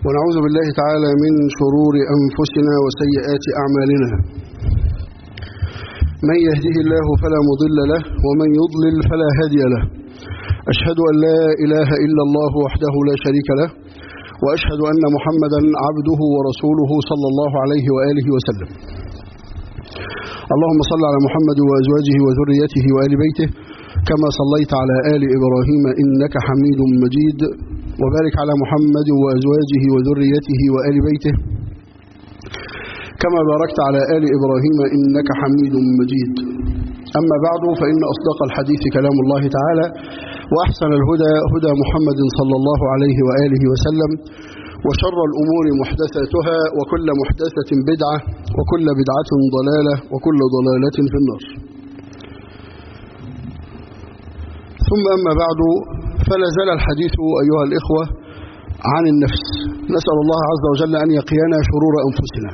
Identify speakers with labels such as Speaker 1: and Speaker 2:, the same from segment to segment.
Speaker 1: ونعوذ بالله تعالى من شرور أنفسنا وسيئات أعمالنا من يهده الله فلا مضل له ومن يضلل فلا هادي له أشهد أن لا إله إلا الله وحده لا شريك له وأشهد أن محمدا عبده ورسوله صلى الله عليه وآله وسلم اللهم صل على محمد وأزواجه وذريته وآل بيته كما صليت على آل إبراهيم إنك حميد مجيد وبارك على محمد وأزواجه وذريته وآل بيته كما باركت على آل إبراهيم إنك حميد مجيد أما بعد فإن أصدق الحديث كلام الله تعالى وأحسن الهدى هدى محمد صلى الله عليه وآله وسلم وشر الأمور محدثاتها وكل محدثة بدعة وكل بدعة ضلالة وكل ضلالة في النار ثم أما بعد فلا زال الحديث أيها الإخوة عن النفس نسأل الله عز وجل أن يقينا شرور أنفسنا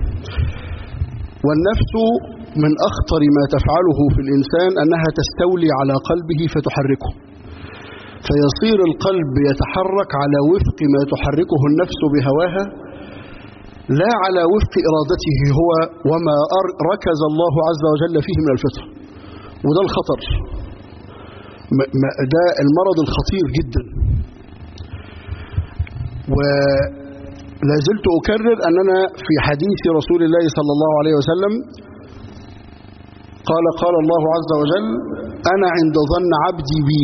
Speaker 1: والنفس من أخطر ما تفعله في الإنسان أنها تستولي على قلبه فتحركه فيصير القلب يتحرك على وفق ما تحركه النفس بهواها لا على وفق إرادته هو وما ركز الله عز وجل فيه من الفطرة وده الخطر ده المرض الخطير جدا ولا زلت أكرر أننا في حديث رسول الله صلى الله عليه وسلم قال قال الله عز وجل أنا عند ظن عبدي بي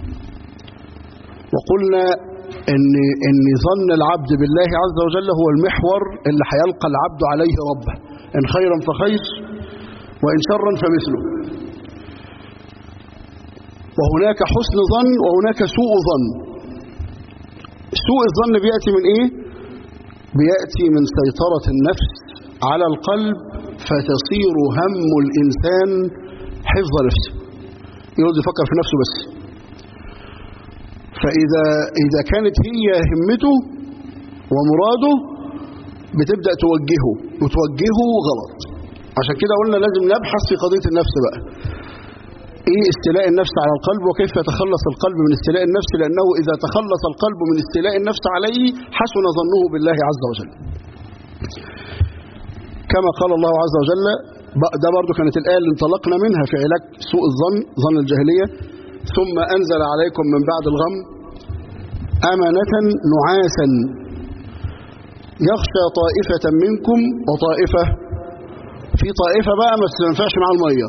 Speaker 1: وقلنا إن, إن ظن العبد بالله عز وجل هو المحور اللي هيلقى العبد عليه ربه إن خيرا فخير وإن شرا فمثله وهناك حسن ظن وهناك سوء ظن سوء الظن بيأتي من إيه؟ بيأتي من سيطرة النفس على القلب فتصير هم الإنسان حفظ نفسه يقعد يفكر في نفسه بس فإذا إذا كانت هي همته ومراده بتبدأ توجهه وتوجهه غلط عشان كده قلنا لازم نبحث في قضية النفس بقى ايه استيلاء النفس على القلب وكيف يتخلص القلب من استيلاء النفس لأنه إذا تخلص القلب من استيلاء النفس عليه حسن ظنه بالله عز وجل كما قال الله عز وجل ده برضو كانت الآية اللي انطلقنا منها في علاج سوء الظن ظن الجاهلية ثم أنزل عليكم من بعد الغم أمنة نعاسا يخشى طائفة منكم وطائفة في طائفة بقى ما ينفعش معها المية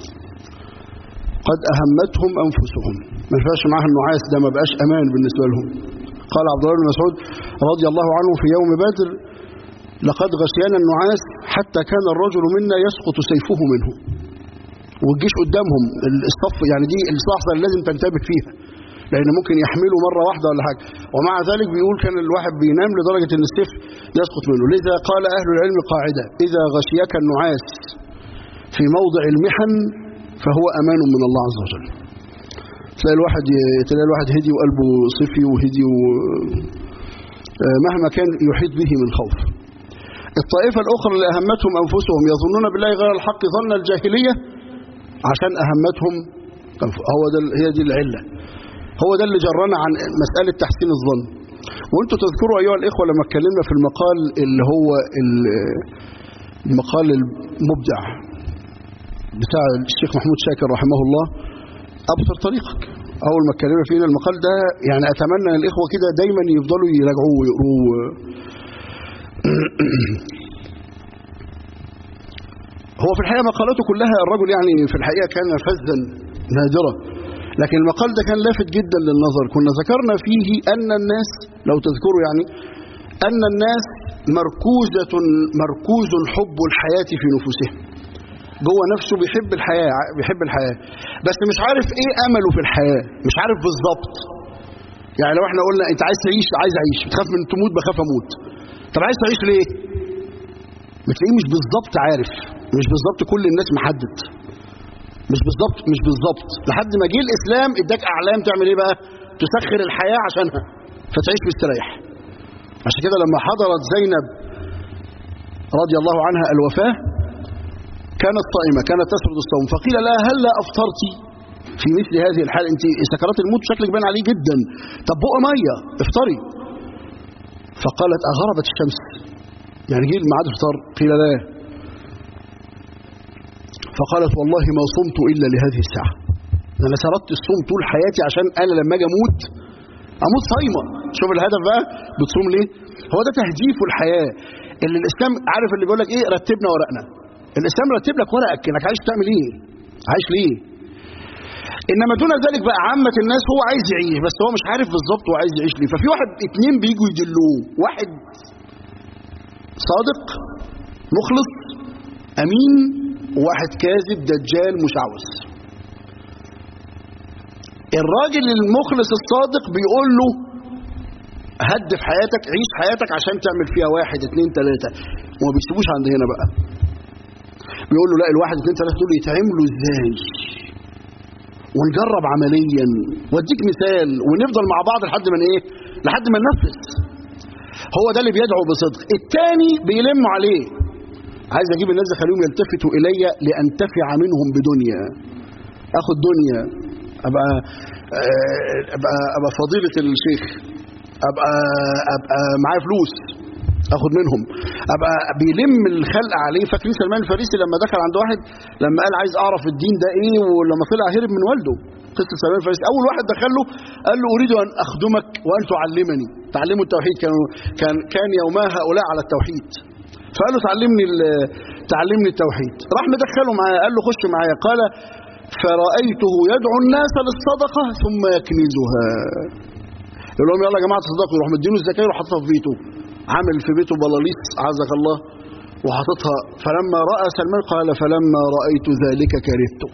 Speaker 1: قد أهمتهم أنفسهم ما ينفعش معها النعاس ده ما بقاش أمان بالنسبة لهم قال عبد الله بن مسعود رضي الله عنه في يوم بدر لقد غشينا النعاس حتى كان الرجل منا يسقط سيفه منه والجيش قدامهم الصف يعني دي اللحظه اللي لازم تنتبه فيها لان ممكن يحمله مره واحده ولا حاجه ومع ذلك بيقول كان الواحد بينام لدرجه ان السيف يسقط منه لذا قال اهل العلم قاعده اذا غشيك النعاس في موضع المحن فهو امان من الله عز وجل تلاقي الواحد تلاقي الواحد هدي وقلبه صفي وهدي و... مهما كان يحيط به من خوف الطائفة الأخرى اللي أهمتهم أنفسهم يظنون بالله غير الحق ظن الجاهلية عشان أهمتهم هو ده هي دي العلة هو ده اللي جرنا عن مسألة تحسين الظن وانتوا تذكروا أيها الإخوة لما اتكلمنا في المقال اللي هو المقال المبدع بتاع الشيخ محمود شاكر رحمه الله أبصر طريقك أول ما اتكلمنا فينا المقال ده يعني أتمنى أن الإخوة كده دايما يفضلوا يراجعوه ويقروه هو في الحقيقة مقالاته كلها الرجل يعني في الحقيقة كان فزا نادرا لكن المقال ده كان لافت جدا للنظر كنا ذكرنا فيه أن الناس لو تذكروا يعني أن الناس مركوزة مركوز حب الحياة في نفوسهم جوه نفسه بيحب الحياة بيحب الحياة بس مش عارف ايه أمله في الحياة مش عارف بالظبط يعني لو احنا قلنا انت عايز تعيش عايز اعيش بتخاف من تموت بخاف اموت طب عايز تعيش ليه بتلاقيه مش بالظبط عارف مش بالظبط كل الناس محدد مش بالظبط مش بالظبط لحد ما جه الاسلام اداك اعلام تعمل ايه بقى تسخر الحياه عشانها فتعيش مستريح عشان كده لما حضرت زينب رضي الله عنها الوفاه كانت صائمه كانت تسرد الصوم فقيل لها هل لا افطرتي في مثل هذه الحال انت سكرات الموت شكلك باين عليه جدا طب بقى ميه افطري فقالت أغربت الشمس يعني جه ميعاد الفطار قيل لا فقالت والله ما صمت إلا لهذه الساعة أنا سردت الصوم طول حياتي عشان أنا لما أجي أموت أموت صايمة شوف الهدف بقى بتصوم ليه هو ده تهديف الحياة اللي الإسلام عارف اللي بيقول لك إيه رتبنا ورقنا الإسلام رتب لك ورقك إنك عايش تعمل إيه عايش ليه انما دون ذلك بقى عامه الناس هو عايز يعيش بس هو مش عارف بالظبط هو عايز يعيش ليه ففي واحد اتنين بيجوا يدلوه واحد صادق مخلص امين وواحد كاذب دجال مشعوذ الراجل المخلص الصادق بيقول له هدف حياتك عيش حياتك عشان تعمل فيها واحد اتنين تلاتة وما بيسيبوش عند هنا بقى بيقول له لا الواحد اتنين تلاتة دول يتعملوا ازاي ونجرب عمليا واديك مثال ونفضل مع بعض لحد ما ايه لحد ما ننفذ هو ده اللي بيدعو بصدق الثاني بيلموا عليه عايز اجيب الناس اخليهم يلتفتوا الي لانتفع منهم بدنيا اخد دنيا ابقى ابقى ابقى فضيله الشيخ ابقى ابقى معايا فلوس اخد منهم ابقى بيلم الخلق عليه فاكرين سلمان الفارسي لما دخل عند واحد لما قال عايز اعرف الدين ده ايه ولما طلع هرب من والده قصه سلمان الفارسي اول واحد دخل له قال له اريد ان اخدمك وان تعلمني تعلموا التوحيد كانوا كان كان يومها هؤلاء على التوحيد فقال له تعلمني تعلمني التوحيد راح مدخله معاه قال له خش معايا قال فرأيته يدعو الناس للصدقة ثم يكنزها يقول لهم يلا يا جماعة تصدقوا يروح مدينه الزكاة يروح حاططها في بيته عامل في بيته بلاليص عزك الله وحاططها فلما رأى سلمان قال فلما رأيت ذلك كرهته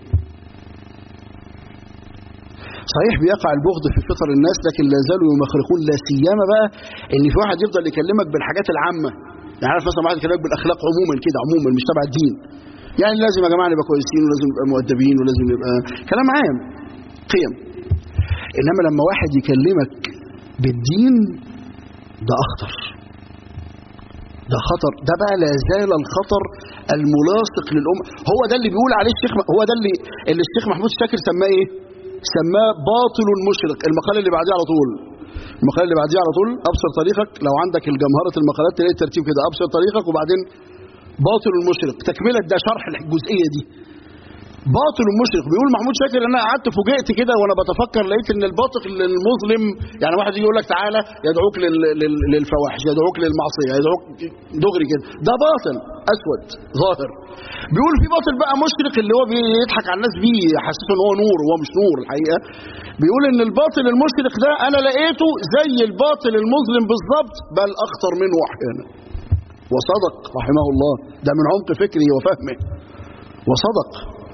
Speaker 1: صحيح بيقع البغض في فطر الناس لكن لا زالوا يمخرقون لا سيما بقى ان في واحد يفضل يكلمك بالحاجات العامه يعني عارف مثلا واحد يكلمك بالاخلاق عموما كده عموما مش تبع الدين يعني لازم يا جماعه نبقى كويسين ولازم نبقى مؤدبين ولازم نبقى كلام عام قيم انما لما واحد يكلمك بالدين ده اخطر ده خطر ده بقى لا زال الخطر الملاصق للأمة هو ده اللي بيقول عليه الشيخ هو ده اللي اللي الشيخ محمود شاكر سماه ايه سماه باطل مشرق المقال اللي بعديه على طول المقال اللي بعديه على طول ابصر طريقك لو عندك الجمهرة المقالات تلاقي الترتيب كده ابصر طريقك وبعدين باطل المشرق تكملة ده شرح الجزئية دي باطل المشرق بيقول محمود شاكر انا قعدت فوجئت كده وانا بتفكر لقيت ان الباطل المظلم يعني واحد يجي يقول لك تعالى يدعوك لل... لل... للفواحش يدعوك للمعصيه يدعوك دغري كده ده باطل اسود ظاهر بيقول في باطل بقى مشرق اللي هو بيضحك على الناس بيه يحسسه ان هو نور وهو مش نور الحقيقه بيقول ان الباطل المشرق ده انا لقيته زي الباطل المظلم بالظبط بل اخطر منه احيانا وصدق رحمه الله ده من عمق فكره وفهمه وصدق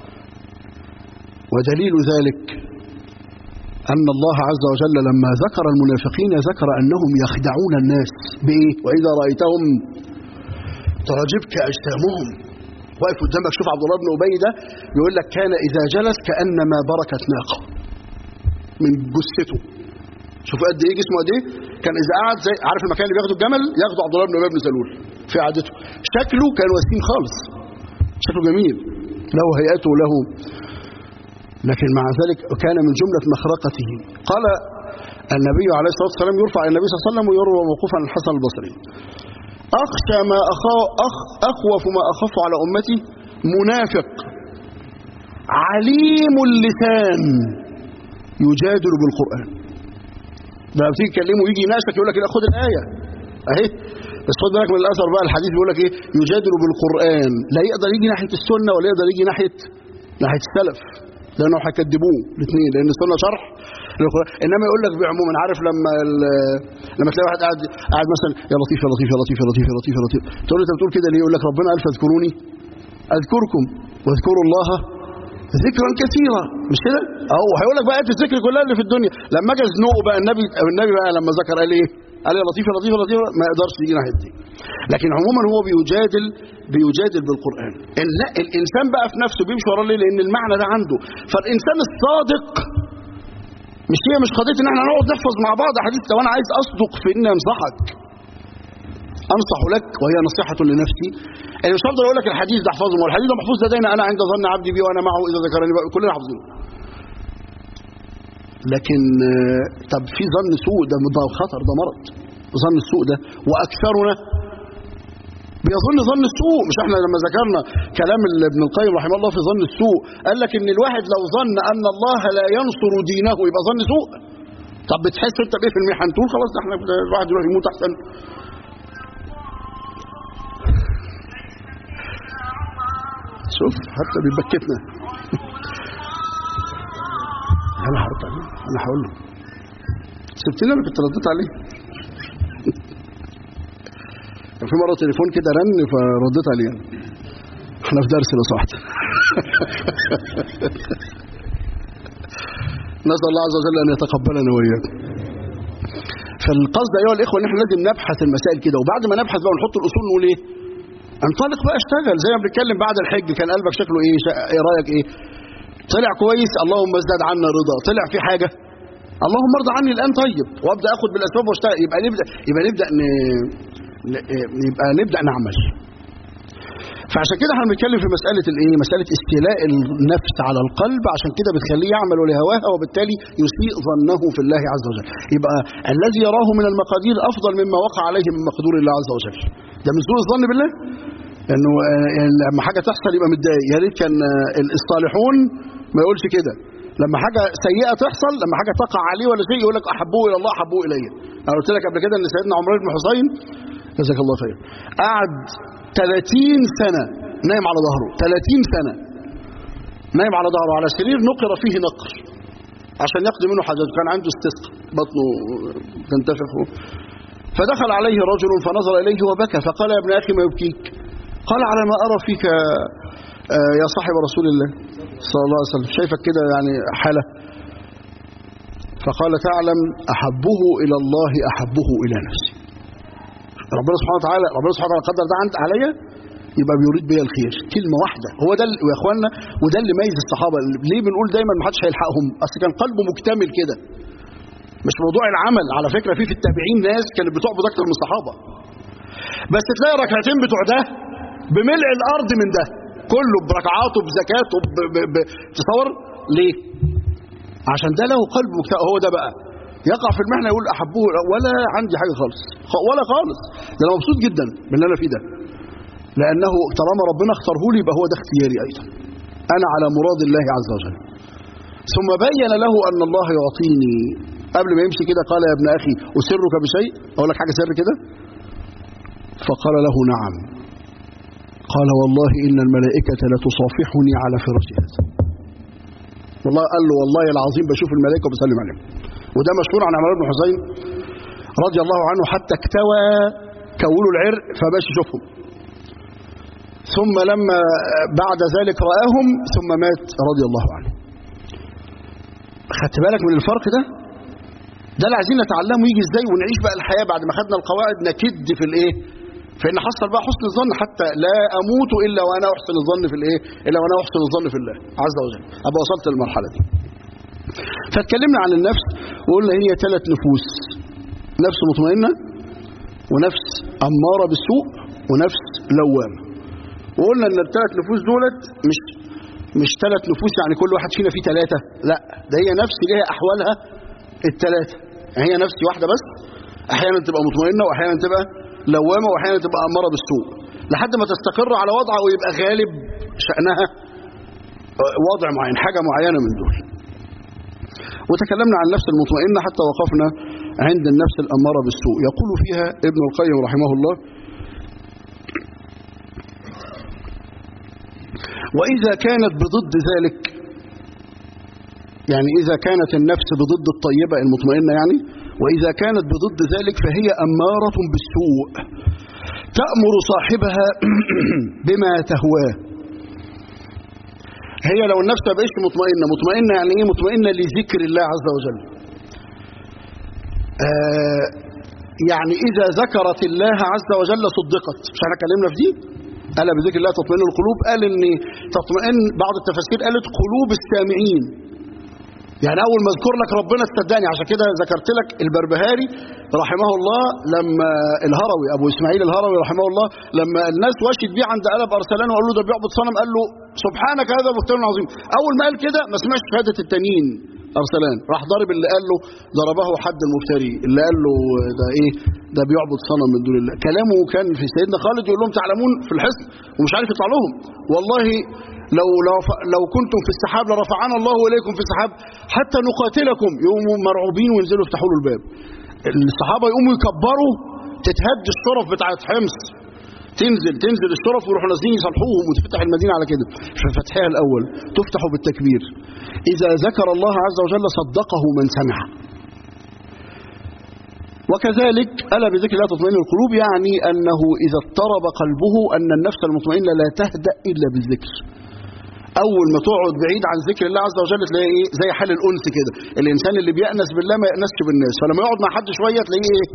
Speaker 1: ودليل ذلك أن الله عز وجل لما ذكر المنافقين ذكر أنهم يخدعون الناس بإيه؟ وإذا رأيتهم تعجبك أجسامهم واقف قدامك شوف عبد الله بن أبي ده يقول لك كان إذا جلس كأنما بركت ناقة من جثته شوف قد إيه جسمه قد إيه؟ كان إذا قعد زي عارف المكان اللي بياخده الجمل ياخده عبد الله بن أبي بن سلول في قعدته شكله كان وسيم خالص شكله جميل له هيئته له لكن مع ذلك كان من جملة مخرقته قال النبي عليه الصلاة والسلام يرفع النبي صلى الله عليه وسلم ويروى موقوفا عن الحسن البصري أخشى ما أخ أخوف ما أخاف على أمتي منافق عليم اللسان يجادل بالقرآن ده بتيجي تكلمه ويجي يناقشك يقول لك لا خد الآية أهي بس خد بالك من الأثر بقى الحديث بيقول لك إيه يجادل بالقرآن لا يقدر يجي ناحية السنة ولا يقدر يجي ناحية ناحية السلف لانه هيكذبوه الاثنين لان السنه شرح للقرآن. انما يقول لك بعموما عارف لما لما تلاقي واحد قاعد قاعد مثلا يا لطيف يا لطيف يا لطيف يا لطيف يا لطيف يا لطيف تقول له انت بتقول كده ليه يقول لك ربنا قال فاذكروني اذكركم واذكروا الله ذكرا كثيرا مش كده اهو هيقول لك بقى الذكر كلها اللي في الدنيا لما اجى ازنقه بقى النبي النبي بقى لما ذكر قال ايه قال يا لطيف يا لطيف يا لطيف ما يقدرش يجي ناحيه دي لكن عموما هو بيجادل بيجادل بالقران لا الانسان بقى في نفسه بيمشي وراه ليه لان المعنى ده عنده فالانسان الصادق مش هي مش قضيه ان احنا نقعد نحفظ مع بعض احاديث لو انا عايز اصدق في اني انصحك انصح لك وهي نصيحه لنفسي انا مش هفضل اقول لك الحديث ده احفظه والحديث ده محفوظ لدينا انا عند ظن عبدي بي وانا معه اذا ذكرني بقى كلنا حافظينه لكن طب في ظن سوء ده ده خطر ده مرض ظن السوء ده واكثرنا بيظن ظن السوء مش احنا لما ذكرنا كلام ابن القيم رحمه الله في ظن السوء قال لك ان الواحد لو ظن ان الله لا ينصر دينه يبقى ظن سوء طب بتحس انت بايه في المحن تقول خلاص ده احنا الواحد يروح يموت احسن شوف حتى بيبكتنا انا هرد عليه انا هقول له سبتني انا كنت رديت عليه كان في مره تليفون كده رن فرديت عليه احنا في درس لو سمحت نسال الله عز وجل ان يتقبلنا واياكم فالقصد ايها الاخوه ان احنا لازم نبحث المسائل كده وبعد ما نبحث بقى ونحط الاصول نقول ايه انطلق بقى اشتغل زي ما بنتكلم بعد الحج كان قلبك شكله ايه شا... ايه رايك ايه طلع كويس اللهم ازداد عنا رضا طلع في حاجه اللهم ارضى عني الان طيب وابدا اخد بالاسباب واشتغل يبقى نبدا يبقى نبدا ن... يبقى نبدا نعمل فعشان كده احنا بنتكلم في مساله الايه مساله استيلاء النفس على القلب عشان كده بتخليه يعمل لهواها وبالتالي يسيء ظنه في الله عز وجل يبقى الذي يراه من المقادير افضل مما وقع عليه من مقدور الله عز وجل ده من سوء الظن بالله انه لما حاجه تحصل يبقى متضايق يا ريت كان الصالحون ما يقولش كده لما حاجه سيئه تحصل لما حاجه تقع عليه ولا شيء يقول لك احبوه الى الله احبوه الي انا قلت لك قبل كده ان سيدنا عمران بن حسين جزاك الله خير قعد 30 سنه نايم على ظهره 30 سنه نايم على ظهره على سرير نقر فيه نقر عشان يقضي منه حاجته كان عنده استسقاء بطنه تنتفخ فدخل عليه رجل فنظر اليه وبكى فقال يا ابن اخي ما يبكيك قال على ما ارى فيك يا صاحب رسول الله صلى الله عليه وسلم شايفك كده يعني حاله فقال تعلم احبه الى الله احبه الى نفسي ربنا سبحانه وتعالى ربنا سبحانه وتعالى قدر ده عند عليا يبقى بيريد بيا الخير كلمه واحده هو ده يا اخوانا وده اللي ميز الصحابه ليه بنقول دايما ما حدش هيلحقهم اصل كان قلبه مكتمل كده مش موضوع العمل على فكره في في التابعين ناس كانت بتعبد اكتر من الصحابه بس تلاقي ركعتين بتوع ده بملء الارض من ده كله بركعاته بزكاته ب... ب... ب... تصور ليه عشان ده له قلب مكتمل هو ده بقى يقع في المحنه يقول احبوه ولا عندي حاجه خالص ولا خالص ده انا مبسوط جدا باللي انا فيه ده لانه طالما ربنا اختاره لي يبقى هو ده اختياري ايضا انا على مراد الله عز وجل ثم بين له ان الله يعطيني قبل ما يمشي كده قال يا ابن اخي اسرك بشيء اقول لك حاجه سر كده فقال له نعم قال والله ان الملائكه لتصافحني على فراش هذا والله قال له والله العظيم بشوف الملائكه وبسلم عليهم وده مشهور عن عمران بن حسين رضي الله عنه حتى اكتوى كولوا العرق فباش يشوفهم ثم لما بعد ذلك رآهم ثم مات رضي الله عنه خدت بالك من الفرق ده ده اللي عايزين نتعلمه يجي ازاي ونعيش بقى الحياة بعد ما خدنا القواعد نكد في الايه فإن حصل بقى حسن الظن حتى لا أموت إلا وأنا أحسن الظن في الإيه إلا وأنا أحسن الظن في الله عز وجل أبقى وصلت للمرحلة دي فاتكلمنا عن النفس وقلنا هي ثلاث نفوس نفس مطمئنة ونفس أمارة بالسوء ونفس لوامة وقلنا ان الثلاث نفوس دولت مش مش ثلاث نفوس يعني كل واحد فينا فيه ثلاثة لا ده هي نفس ليها أحوالها الثلاثة يعني هي نفس واحدة بس أحيانا تبقى مطمئنة وأحيانا تبقى لوامة وأحيانا تبقى أمارة بالسوء لحد ما تستقر على وضعها ويبقى غالب شأنها وضع معين حاجة معينة من دول وتكلمنا عن النفس المطمئنة حتى وقفنا عند النفس الأمارة بالسوء يقول فيها ابن القيم رحمه الله وإذا كانت بضد ذلك يعني إذا كانت النفس بضد الطيبة المطمئنة يعني وإذا كانت بضد ذلك فهي أمارة بالسوء تأمر صاحبها بما تهواه هي لو النفس ما بقتش مطمئنة مطمئنة يعني إيه مطمئنة لذكر الله عز وجل آه يعني إذا ذكرت الله عز وجل صدقت مش احنا اتكلمنا في دي ألا بذكر الله تطمئن القلوب قال ان تطمئن بعض التفاسير قالت قلوب السامعين يعني اول ما اذكر لك ربنا استداني عشان كده ذكرت لك البربهاري رحمه الله لما الهروي ابو اسماعيل الهروي رحمه الله لما الناس وشت بيه عند قلب ارسلان وقال له ده بيعبد صنم قال له سبحانك هذا بهتان عظيم اول ما قال كده ما سمعش شهاده التانيين ارسلان راح ضارب اللي قال له ضربه حد المفتري اللي قال له ده ايه ده بيعبد صنم من دون الله كلامه كان في سيدنا خالد يقول لهم تعلمون في الحصن ومش عارف يطلع لهم والله لو لو لو كنتم في السحاب لرفعنا الله اليكم في السحاب حتى نقاتلكم يقوموا مرعوبين وينزلوا يفتحوا له الباب الصحابه يقوموا يكبروا تتهد الشرف بتاعت حمص تنزل تنزل الشرف ويروحوا نازلين يصلحوهم وتفتح المدينه على كده في فتحها الاول تفتح بالتكبير اذا ذكر الله عز وجل صدقه من سمع وكذلك ألا بذكر الله تطمئن القلوب يعني أنه إذا اضطرب قلبه أن النفس المطمئنة لا تهدأ إلا بالذكر أول ما تقعد بعيد عن ذكر الله عز وجل تلاقي إيه زي حال الأنس كده الإنسان اللي بيأنس بالله ما يأنسش بالناس فلما يقعد مع حد شوية تلاقيه إيه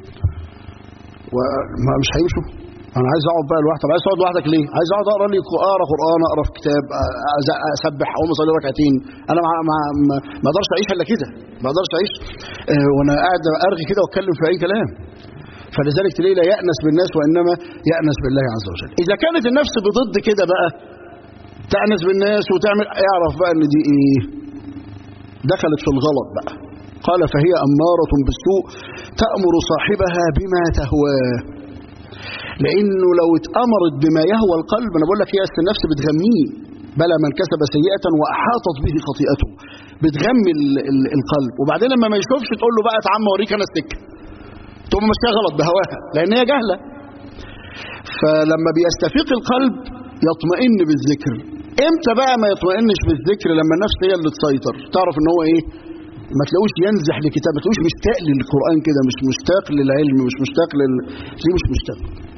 Speaker 1: وما مش هيمشوا انا عايز اقعد بقى لوحدي طب عايز تقعد لوحدك ليه عايز اقعد اقرا لي اقرا قران اقرا في كتاب اسبح اقوم اصلي ركعتين انا ما ما ما اقدرش اعيش الا كده ما اقدرش اعيش اه وانا قاعد ارغي كده واتكلم في اي كلام فلذلك تلاقيه لا يأنس بالناس وإنما يأنس بالله عز وجل إذا كانت النفس بضد كده بقى تأنس بالناس وتعمل اعرف بقى ان دي ايه دخلت في الغلط بقى قال فهي أمارة بالسوء تأمر صاحبها بما تهواه لأنه لو اتأمرت بما يهوى القلب أنا بقول لك هي أصل النفس بتغميه بلى من كسب سيئة وأحاطت به خطيئته بتغمي القلب وبعدين لما ما يشوفش تقول له بقى تعال اوريك أنا السكة تقوم ماشيه غلط بهواها لأن هي جهلة فلما بيستفيق القلب يطمئن بالذكر امتى بقى ما يطمئنش بالذكر لما النفس هي اللي تسيطر تعرف ان هو ايه ما تلاقوش ينزح لكتاب ما تلاقوش مشتاق للقرآن كده مش مشتاق للعلم مش مشتاق لل ليه مش مشتاق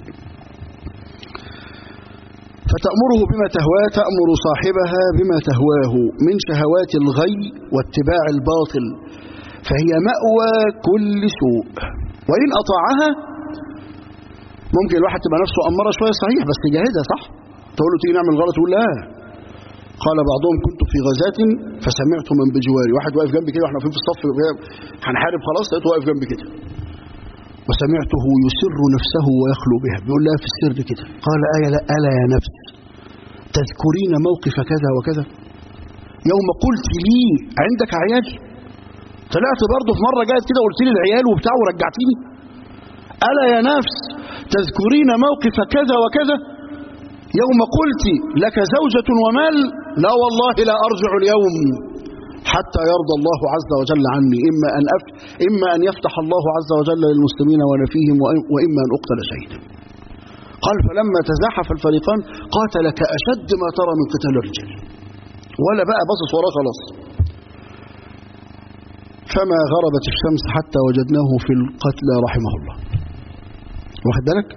Speaker 1: فتأمره بما تهواه تأمر صاحبها بما تهواه من شهوات الغي واتباع الباطل فهي مأوى كل سوء وإن أطاعها ممكن الواحد تبقى نفسه أمرة شوية صحيح بس جاهدها صح تقول له تيجي نعمل غلط يقول لا قال بعضهم كنت في غزاة فسمعت من بجواري واحد واقف جنبي كده واحنا في الصف هنحارب خلاص لقيته واقف جنبي كده وسمعته يسر نفسه ويخلو بها بيقول لها في السر كده قال آية لا ألا يا نفس تذكرين موقف كذا وكذا يوم قلت لي عندك عيال طلعت برضه في مرة جاءت كده قلت لي العيال وبتاع ورجعتيني ألا يا نفس تذكرين موقف كذا وكذا يوم قلت لك زوجة ومال لا والله لا أرجع اليوم حتى يرضى الله عز وجل عني إما أن, أف... إما أن يفتح الله عز وجل للمسلمين ونفيهم وإما أن أقتل شهيدا قال فلما تزاحف الفريقان قاتل كأشد ما ترى من قتال الرجال ولا بقى بصص وراه خلاص فما غربت الشمس حتى وجدناه في القتلى رحمه الله واخد بالك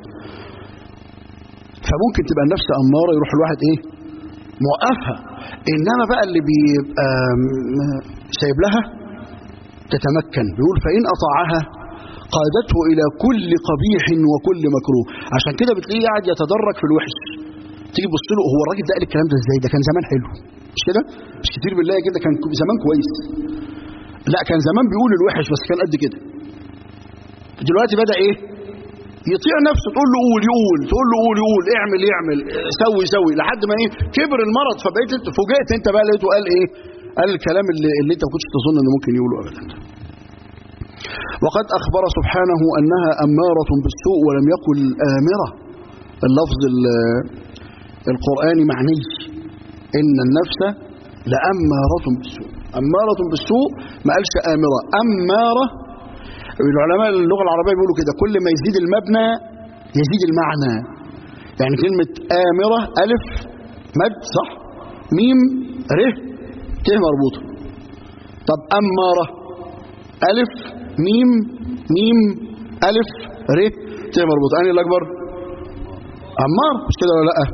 Speaker 1: فممكن تبقى النفس أمارة يروح الواحد إيه موقفها إنما بقى اللي بيبقى سايب لها تتمكن بيقول فإن أطاعها قادته إلى كل قبيح وكل مكروه عشان كده بتلاقيه قاعد يتدرج في الوحش تيجي تبص له هو الراجل ده قال الكلام ده ازاي ده كان زمان حلو مش كده مش كتير بالله كده كان زمان كويس لا كان زمان بيقول الوحش بس كان قد كده دلوقتي بدأ ايه يطيع نفسه تقول له قول يقول تقول له قول يقول اعمل يعمل سوي سوي لحد ما ايه كبر المرض فبقيت انت فوجئت انت بقى لقيته قال ايه قال الكلام اللي, اللي انت ما كنتش تظن انه ممكن يقوله ابدا وقد اخبر سبحانه انها اماره بالسوء ولم يقل امره اللفظ القراني معني ان النفس لاماره بالسوء اماره بالسوء ما قالش امره اماره العلماء اللغة العربية بيقولوا كده كل ما يزيد المبنى يزيد المعنى يعني كلمة آمرة ألف مد صح ميم ر ت مربوطة طب أمارة ألف ميم ميم ألف ر ت مربوطة أنهي الأكبر أمار مش كده ولا لأ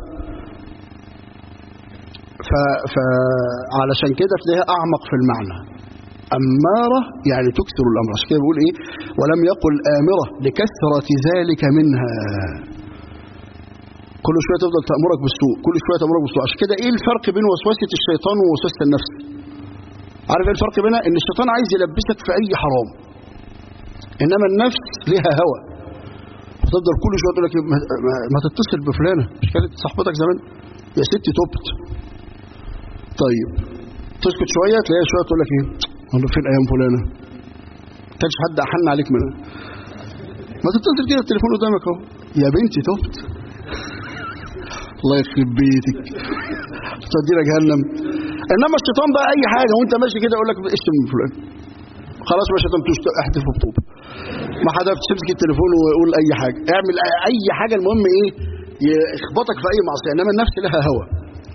Speaker 1: فعلشان كده تلاقيها أعمق في المعنى أمارة يعني تكثر الأمر عشان كده بيقول إيه ولم يقل آمرة لكثرة ذلك منها كل شوية تفضل تأمرك بالسوء كل شوية تأمرك بالسوء عشان كده إيه الفرق بين وسوسة الشيطان ووسوسة النفس عارف إيه الفرق بينها إن الشيطان عايز يلبسك في أي حرام إنما النفس لها هوى فتفضل كل شوية تقول لك ما, ما تتصل بفلانة مش كانت صاحبتك زمان يا ستي تبت طيب تسكت شوية تلاقيها شوية تقول لك ايه والله فين ايام فلانه ما كانش حد احن عليك منها ما تتصل كده التليفون قدامك اهو يا بنتي تبت الله يخرب بيتك تودينا جهنم انما الشيطان بقى اي حاجه وانت ماشي كده يقول لك اشتم من فلان خلاص ما شتمتوش احذف بطوب ما حدفتش تمسك التليفون ويقول اي حاجه اعمل اي حاجه المهم ايه يخبطك في اي معصيه انما النفس لها هوى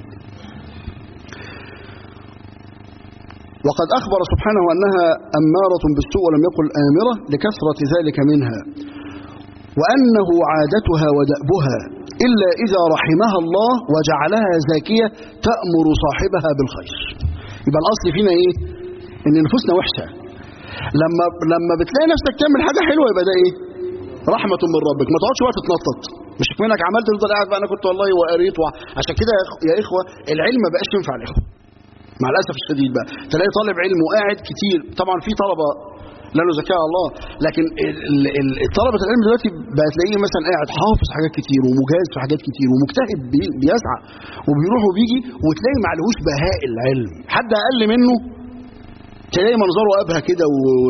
Speaker 1: وقد أخبر سبحانه أنها أمارة بالسوء ولم يقل آمرة لكثرة ذلك منها وأنه عادتها ودأبها إلا إذا رحمها الله وجعلها زاكية تأمر صاحبها بالخير يبقى الأصل فينا إيه؟ إن نفوسنا وحشة لما لما بتلاقي نفسك تعمل حاجة حلوة يبقى ده إيه؟ رحمة من ربك ما تقعدش بقى تتنطط مش منك عملت تفضل قاعد بقى أنا كنت والله وقريت و... عشان كده يا إخوة العلم ما بقاش ينفع الإخوة مع الأسف الشديد بقى تلاقي طالب علم وقاعد كتير طبعا في طلبة لا نزكيها الله لكن طلبة العلم دلوقتي بقى تلاقيه مثلا قاعد حافظ حاجات كتير ومجاز في حاجات كتير ومجتهد بيسعى وبيروح وبيجي وتلاقي معلهوش بهاء العلم حد أقل منه تلاقي منظره أبهى كده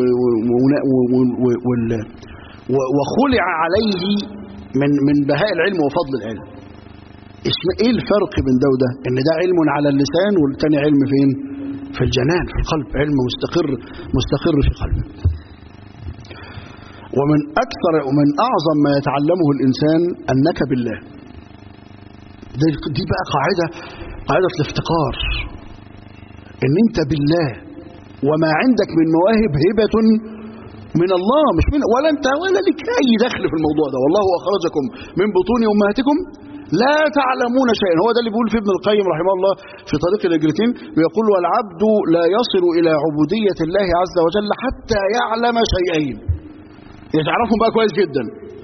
Speaker 1: وخلع عليه من من بهاء العلم وفضل العلم ايه الفرق بين ده وده ان ده علم على اللسان والتاني علم فين في الجنان في القلب علم مستقر مستقر في قلبه ومن اكثر ومن اعظم ما يتعلمه الانسان انك بالله دي بقى قاعده قاعده الافتقار ان انت بالله وما عندك من مواهب هبه من الله مش من ولا انت ولا لك اي دخل في الموضوع ده والله اخرجكم من بطون امهاتكم لا تعلمون شيئا هو ده اللي بيقول في ابن القيم رحمه الله في طريق الهجرتين بيقول والعبد لا يصل إلى عبودية الله عز وجل حتى يعلم شيئين يتعرفهم بقى كويس جدا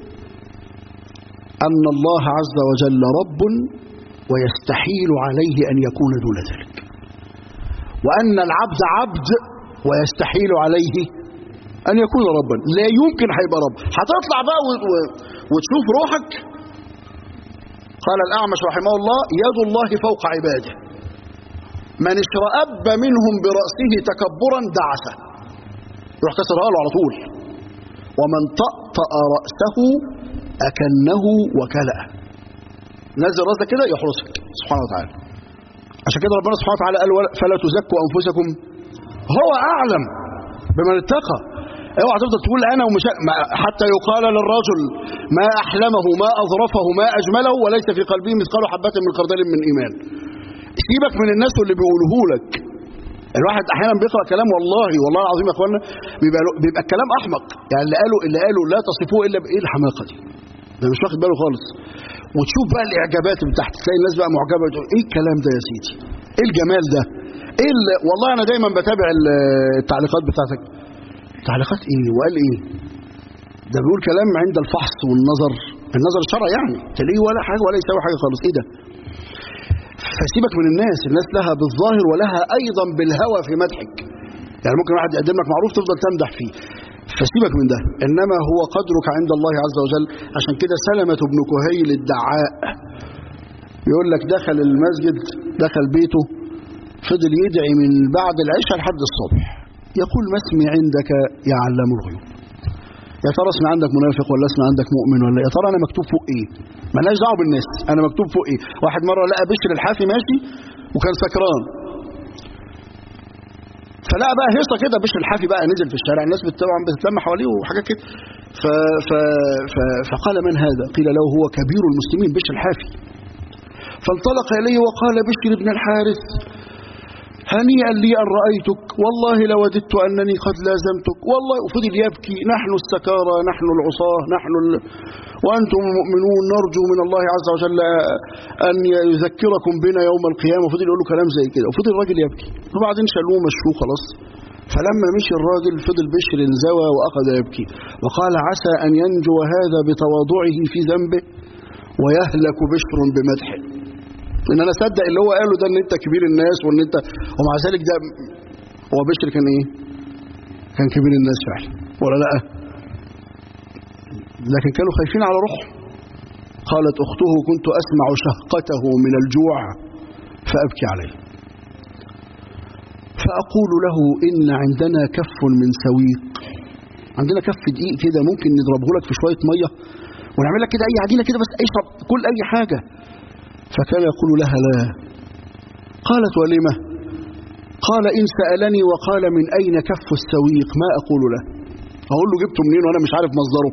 Speaker 1: أن الله عز وجل رب ويستحيل عليه أن يكون دون ذلك وأن العبد عبد ويستحيل عليه أن يكون ربا لا يمكن هيبقى رب هتطلع بقى وتشوف روحك قال الأعمش رحمه الله يد الله فوق عباده من اشرأب منهم برأسه تكبرا دعسه يروح كسرها له على طول ومن طأطأ رأسه أكنه وكلأه نزل راسك كده يحرسك سبحانه وتعالى عشان كده ربنا سبحانه وتعالى قال فلا تزكوا أنفسكم هو أعلم بمن اتقى اوعى تفضل تقول انا ومش حتى يقال للرجل ما احلمه ما اظرفه ما اجمله وليس في قلبه مثقال حبه من خردل من ايمان سيبك من الناس واللي بيقولوه لك الواحد احيانا بيقرا كلام والله والله العظيم يا اخوانا بيبقى بيبقى الكلام احمق يعني اللي قالوا اللي قالوا لا تصفوه الا بايه الحماقه دي ده مش واخد باله خالص وتشوف بقى الاعجابات من تحت تلاقي الناس بقى معجبه تقول ايه الكلام ده يا سيدي ايه الجمال ده ايه والله انا دايما بتابع التعليقات بتاعتك تعليقات ايه وقال ايه ده بيقول كلام عند الفحص والنظر النظر الشرعي يعني تلاقيه ولا حاجه ولا يساوي حاجه خالص ايه ده فسيبك من الناس الناس لها بالظاهر ولها ايضا بالهوى في مدحك يعني ممكن واحد يقدم لك معروف تفضل تمدح فيه فسيبك من ده انما هو قدرك عند الله عز وجل عشان كده سلمة بن كهيل الدعاء يقول لك دخل المسجد دخل بيته فضل يدعي من بعد العشاء لحد الصبح يقول ما اسمي عندك يا علام الغيوب يا ترى اسمي عندك منافق ولا اسمي عندك مؤمن ولا يا ترى انا مكتوب فوق ايه مالناش دعوه بالناس انا مكتوب فوق ايه واحد مره لقى بشر الحافي ماشي وكان سكران فلقى بقى هيصه كده بشر الحافي بقى نزل في الشارع الناس طبعا بتتلم حواليه وحاجات كده ف... ف... ف... فقال من هذا قيل له هو كبير المسلمين بشر الحافي فانطلق اليه وقال بشر بن الحارث هنيئا لي أن رأيتك والله لوددت أنني قد لازمتك والله وفضل يبكي نحن السكارى نحن العصاة نحن ال... وأنتم مؤمنون نرجو من الله عز وجل أن يذكركم بنا يوم القيامة وفضل يقول له كلام زي كده وفضل الراجل يبكي وبعدين شالوه مشوه خلاص فلما مشي الراجل فضل بشر انزوى وأخذ يبكي وقال عسى أن ينجو هذا بتواضعه في ذنبه ويهلك بشر بمدحه ان انا اصدق اللي هو قاله ده ان انت كبير الناس وان انت ومع ذلك ده هو بشر كان ايه كان كبير الناس فعلا ولا لا لكن كانوا خايفين على روحه قالت اخته كنت اسمع شهقته من الجوع فابكي عليه فأقول له إن عندنا كف من سويق عندنا كف دقيق كده ممكن نضربه لك في شوية مية ونعمل لك كده أي عجينة كده بس اشرب كل أي حاجة فكان يقول لها لا قالت ولمه قال إن سألني وقال من أين كف السويق ما أقول له أقول له جبته منين وأنا مش عارف مصدره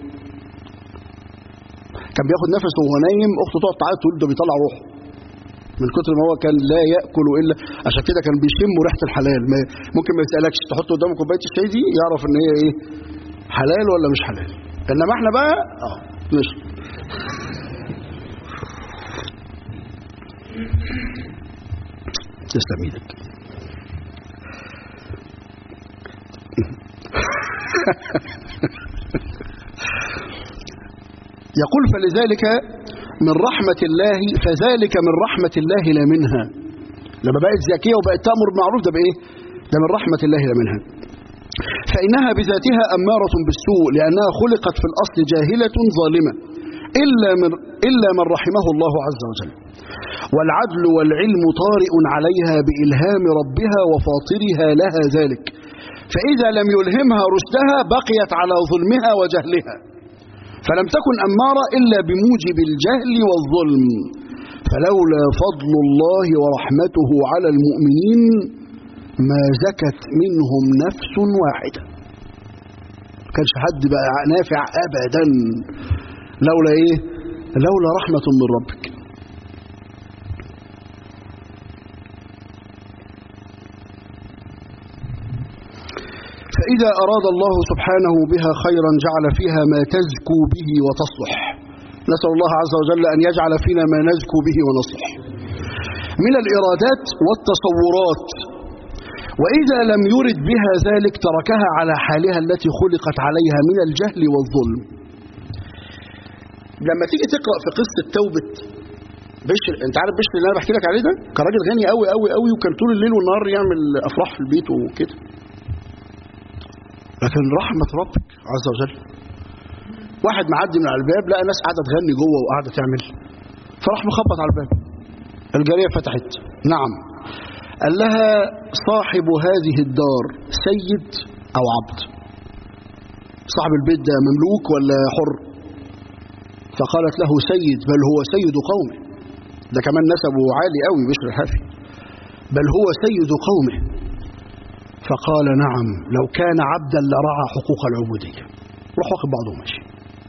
Speaker 1: كان بياخد نفسه وهو نايم أخته تقعد تعيط تقول ده بيطلع روحه من كتر ما هو كان لا ياكل الا عشان كده كان بيشم ريحه الحلال ما ممكن ما يسالكش تحط قدامه كوبايه الشاي دي يعرف ان هي ايه حلال ولا مش حلال انما احنا بقى اه نشرب تسلم ايدك يقول فلذلك من رحمة الله فذلك من رحمة الله لا منها لما بقت زكية وبقت تأمر بالمعروف ده بإيه؟ ده من رحمة الله لا منها فإنها بذاتها أمارة بالسوء لأنها خلقت في الأصل جاهلة ظالمة إلا من, إلا من رحمه الله عز وجل والعدل والعلم طارئ عليها بإلهام ربها وفاطرها لها ذلك فإذا لم يلهمها رشدها بقيت على ظلمها وجهلها فلم تكن أمارة إلا بموجب الجهل والظلم فلولا فضل الله ورحمته على المؤمنين ما زكت منهم نفس واحدة كانش حد بقى نافع أبدا لولا إيه لولا رحمة من ربك فإذا أراد الله سبحانه بها خيرا جعل فيها ما تزكو به وتصلح نسأل الله عز وجل أن يجعل فينا ما نزكو به ونصلح من الإرادات والتصورات وإذا لم يرد بها ذلك تركها على حالها التي خلقت عليها من الجهل والظلم لما تيجي تقرأ في قصة توبة بشر انت عارف بشر اللي انا بحكي لك عليه ده كان راجل غني قوي قوي قوي وكان طول الليل والنهار يعمل افراح في البيت وكده لكن رحمة ربك عز وجل واحد معدي من على الباب لقى ناس قاعدة تغني جوه وقاعدة تعمل فراح مخبط على الباب الجارية فتحت نعم قال لها صاحب هذه الدار سيد أو عبد صاحب البيت ده مملوك ولا حر فقالت له سيد بل هو سيد قومه ده كمان نسبه عالي قوي بشر الحافي بل هو سيد قومه فقال نعم لو كان عبدا لرعى حقوق العبودية روح واخد بعضه ماشي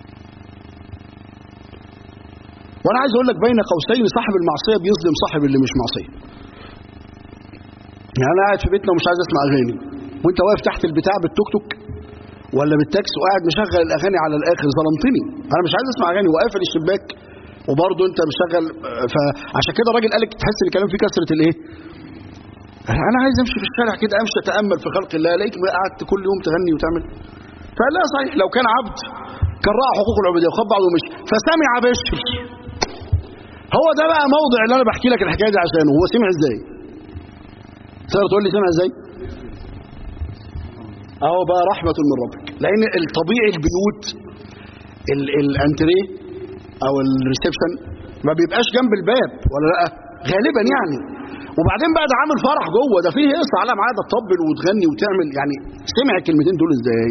Speaker 1: وانا عايز اقول لك بين قوسين صاحب المعصية بيظلم صاحب اللي مش معصية يعني انا قاعد في بيتنا ومش عايز اسمع اغاني وانت واقف تحت البتاع بالتوك توك ولا بالتاكس وقاعد مشغل الاغاني على الاخر ظلمتني انا مش عايز اسمع اغاني وقافل الشباك وبرضه انت مشغل فعشان كده الراجل قال لك تحس ان الكلام فيه كثره الايه انا عايز امشي في الشارع كده امشي اتامل في خلق الله الاقيك قعدت كل يوم تغني وتعمل فقال لا صحيح لو كان عبد كان راى حقوق العبوديه وخد بعضه ومشي فسمع بشر هو ده بقى موضع اللي انا بحكي لك الحكايه دي عشانه هو سمع ازاي تقدر تقول لي سمع ازاي اهو بقى رحمه من ربك لان الطبيعي البيوت الانتريه او الريسبشن ما بيبقاش جنب الباب ولا لا غالبا يعني وبعدين بقى ده عامل فرح جوه ده فيه قصه على معاده تطبل وتغني وتعمل يعني سمع الكلمتين دول ازاي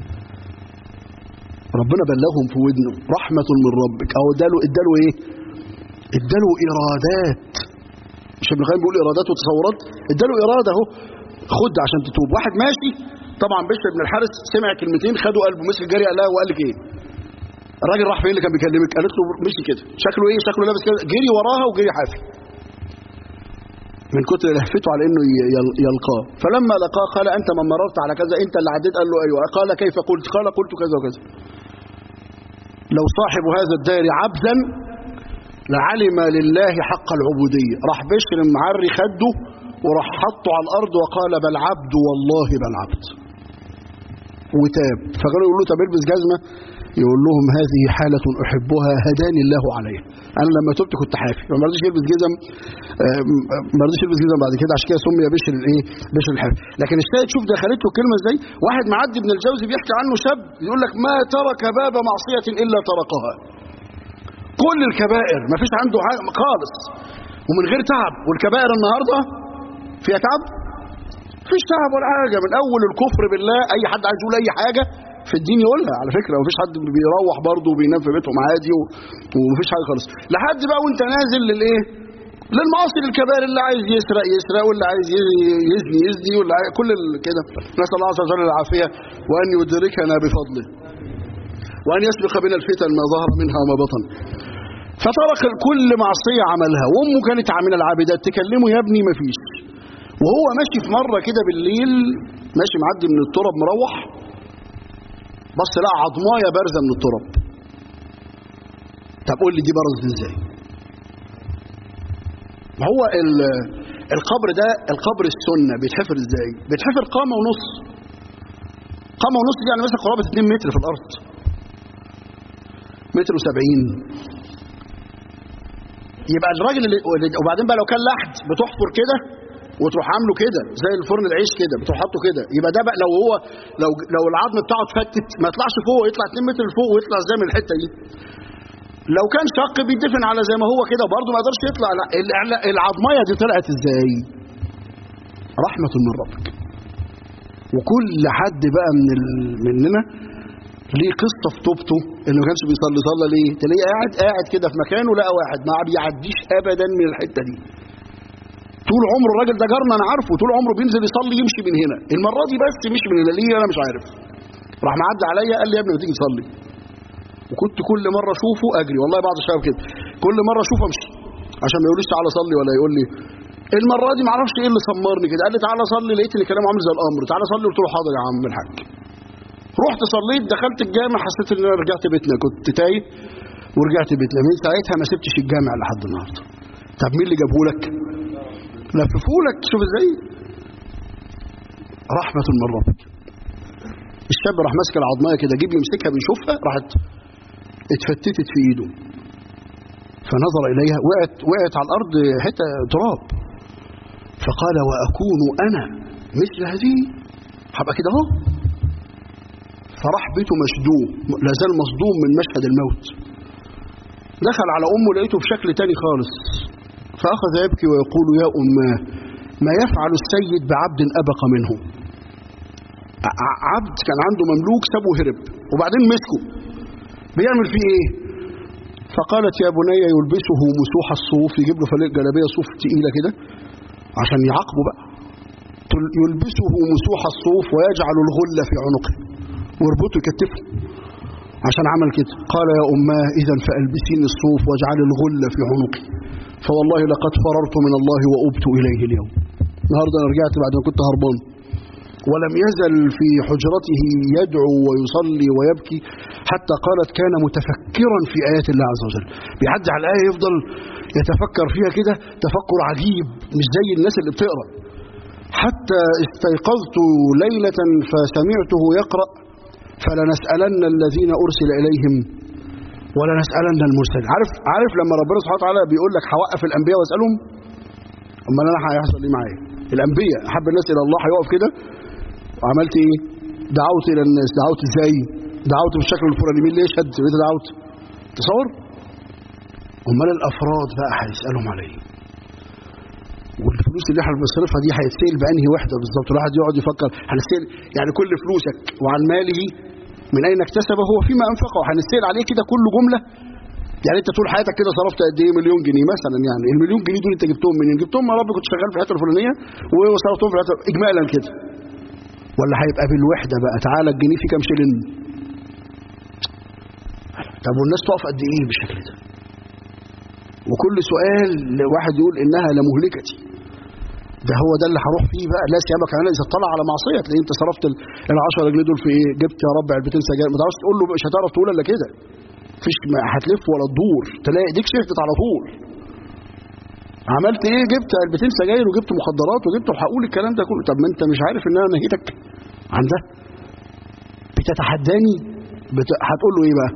Speaker 1: ربنا بلغهم في ودنه رحمه من ربك اهو اداله اداله ايه اداله ارادات مش ابن القيم بيقول ارادات وتصورات اداله اراده اهو خد عشان تتوب واحد ماشي طبعا بشر بن الحارث سمع كلمتين خدوا قلبه مسك الجاري قال لها وقال لك ايه الراجل راح فين اللي كان بيكلمك قالت له مشي كده شكله ايه شكله لابس كده جري وراها وجري حافي من كتر لهفته على انه يلقاه فلما لقاه قال انت من مررت على كذا انت اللي عديت قال له ايوه قال كيف قلت قال قلت كذا وكذا لو صاحب هذا الدار عبدا لعلم لله حق العبودية راح بشر معري خده وراح حطه على الارض وقال بل عبد والله بل عبد وتاب فقالوا يقول له طب البس جزمه يقول لهم هذه حالة أحبها هداني الله عليها أنا لما تبت كنت حافي فما رضيش يلبس جزم ما رضيش يلبس جزم بعد كده عشان كده سمي بشر الايه بشر الحافي لكن الشاهد شوف دخلت له كلمة ازاي واحد معدي ابن الجوزي بيحكي عنه شاب يقول لك ما ترك باب معصية إلا طرقها كل الكبائر ما فيش عنده خالص ومن غير تعب والكبائر النهاردة فيها تعب مفيش تعب ولا حاجه من اول الكفر بالله اي حد عايز يقول اي حاجه في الدين يقولها على فكره ومفيش حد بيروح برضه وبينام في بيتهم عادي و... ومفيش حاجه خالص لحد بقى وانت نازل للايه للمعاصي الكبائر اللي عايز يسرق يسرق واللي عايز ي- يزني يزني واللي عايز كل ال- كده نسال الله عز وجل العافيه وان يدركنا بفضله وان يسبق بنا الفتن ما ظهر منها وما بطن فترك كل معصيه عملها وامه كانت من العابدات تكلمه يا ابني مفيش وهو ماشي في مره كده بالليل ماشي معدي من التراب مروح بص لقى عضمايه بارزه من التراب طب قول لي دي برزت ازاي ما هو ال- القبر ده القبر السنه بيتحفر ازاي بيتحفر قامه ونص قامه ونص دي يعني مثلا قرابه 2 متر في الارض متر و70 يبقى الراجل اللي وبعدين بقى لو كان لحد بتحفر كده وتروح عامله كده زي الفرن العيش كده بتروح حاطه كده يبقى ده بقى لو هو لو لو العظم بتاعه اتفتت ما يطلعش فوق يطلع 2 متر لفوق ويطلع زي من الحته دي لو كان شق بيدفن على زي ما هو كده برضه ما يقدرش يطلع لا ال- العظميه دي طلعت ازاي رحمه من ربك وكل حد بقى من ال... مننا ليه قصه في توبته انه ما كانش بيصلي صلى ليه تلاقيه قاعد قاعد كده في مكانه لقى واحد ما بيعديش ابدا من الحته دي طول عمره الراجل ده جارنا انا عارفه طول عمره بينزل يصلي يمشي من هنا المره دي بس مش من هنا ليه انا مش عارف راح معدي عليا قال لي يا ابني ما تيجي تصلي وكنت كل مره اشوفه اجري والله بعض الشباب كده كل مره اشوفه امشي عشان ما يقوليش تعالى صلي ولا يقول لي المره دي ما اعرفش ايه اللي سمرني كده قال لي تعالى صلي لقيت ان كلامه عامل زي الامر تعالى صلي قلت له حاضر يا عم الحاج رحت صليت دخلت الجامع حسيت ان انا رجعت بيتنا كنت تايه ورجعت بيتنا من ساعتها ما سبتش الجامع لحد النهارده طب مين اللي جابه لك لففولك شوف ازاي رحمة من ربك الشاب راح ماسك العظمايه كده جيب يمسكها بيشوفها راحت اتفتتت في ايده فنظر اليها وقعت وقعت على الارض حته تراب فقال واكون انا مثل هذه هبقى كده اهو فراح بيته مشدوم لا زال مصدوم من مشهد الموت دخل على امه لقيته بشكل تاني خالص فاخذ يبكي ويقول يا اماه ما يفعل السيد بعبد ابق منه ع- عبد كان عنده مملوك سابه هرب وبعدين مسكه بيعمل فيه ايه فقالت يا بني يلبسه مسوح الصوف يجيب له فليق جلابيه صوف تقيله كده عشان يعاقبه بقى تل- يلبسه مسوح الصوف ويجعل الغله في عنقه ويربطه يكتفه عشان عمل كده قال يا اماه اذا فالبسيني الصوف واجعل الغله في عنقي فوالله لقد فررت من الله وابت اليه اليوم النهارده انا رجعت بعد ما كنت هربان ولم يزل في حجرته يدعو ويصلي ويبكي حتى قالت كان متفكرا في آيات الله عز وجل بيعدي على الآية يفضل يتفكر فيها كده تفكر عجيب مش زي الناس اللي بتقرأ حتى استيقظت ليلة فسمعته يقرأ فلنسألن الذين أرسل إليهم ولنسألن المرسلين عارف عارف لما ربنا سبحانه وتعالى بيقول لك هوقف الأنبياء واسألهم أمال أنا هيحصل إيه معايا الأنبياء حب الناس إلى الله هيقف كده وعملت ايه دعوت الى الناس دعوت ازاي دعوت بالشكل الفلاني مين اللي يشهد انت دعوت تصور امال الافراد بقى هيسالهم على ايه والفلوس اللي احنا بنصرفها دي هيتسال بانهي وحده بالظبط الواحد يقعد يفكر هنسال يعني كل فلوسك وعن ماله من اين اكتسبه هو فيما انفقه هنسال عليه كده كل جمله يعني انت طول حياتك كده صرفت قد ايه مليون جنيه مثلا يعني المليون جنيه دول انت جبتهم منين جبتهم يا رب كنت شغال في الحته الفلانيه وصرفتهم في الحته اجمالا كده ولا هيبقى بالوحدة بقى تعالى الجنيه فيه كام شلن طب والناس تقف قد ايه بالشكل ده وكل سؤال واحد يقول انها لمهلكتي ده هو ده اللي هروح فيه بقى لا سيما كمان اذا اطلع على معصيه تلاقي انت صرفت ال 10 جنيه دول في ايه جبت يا رب علبتين سجاير ما تعرفش تقول له مش هتعرف تقول الا كده مفيش ما هتلف ولا تدور تلاقي ايديك شفتت على طول عملت ايه جبت علبتين سجاير وجبت مخدرات وجبت وهقول الكلام ده كله طب ما انت مش عارف ان انا نهيتك عن ده بتتحداني بت... هتقول له ايه بقى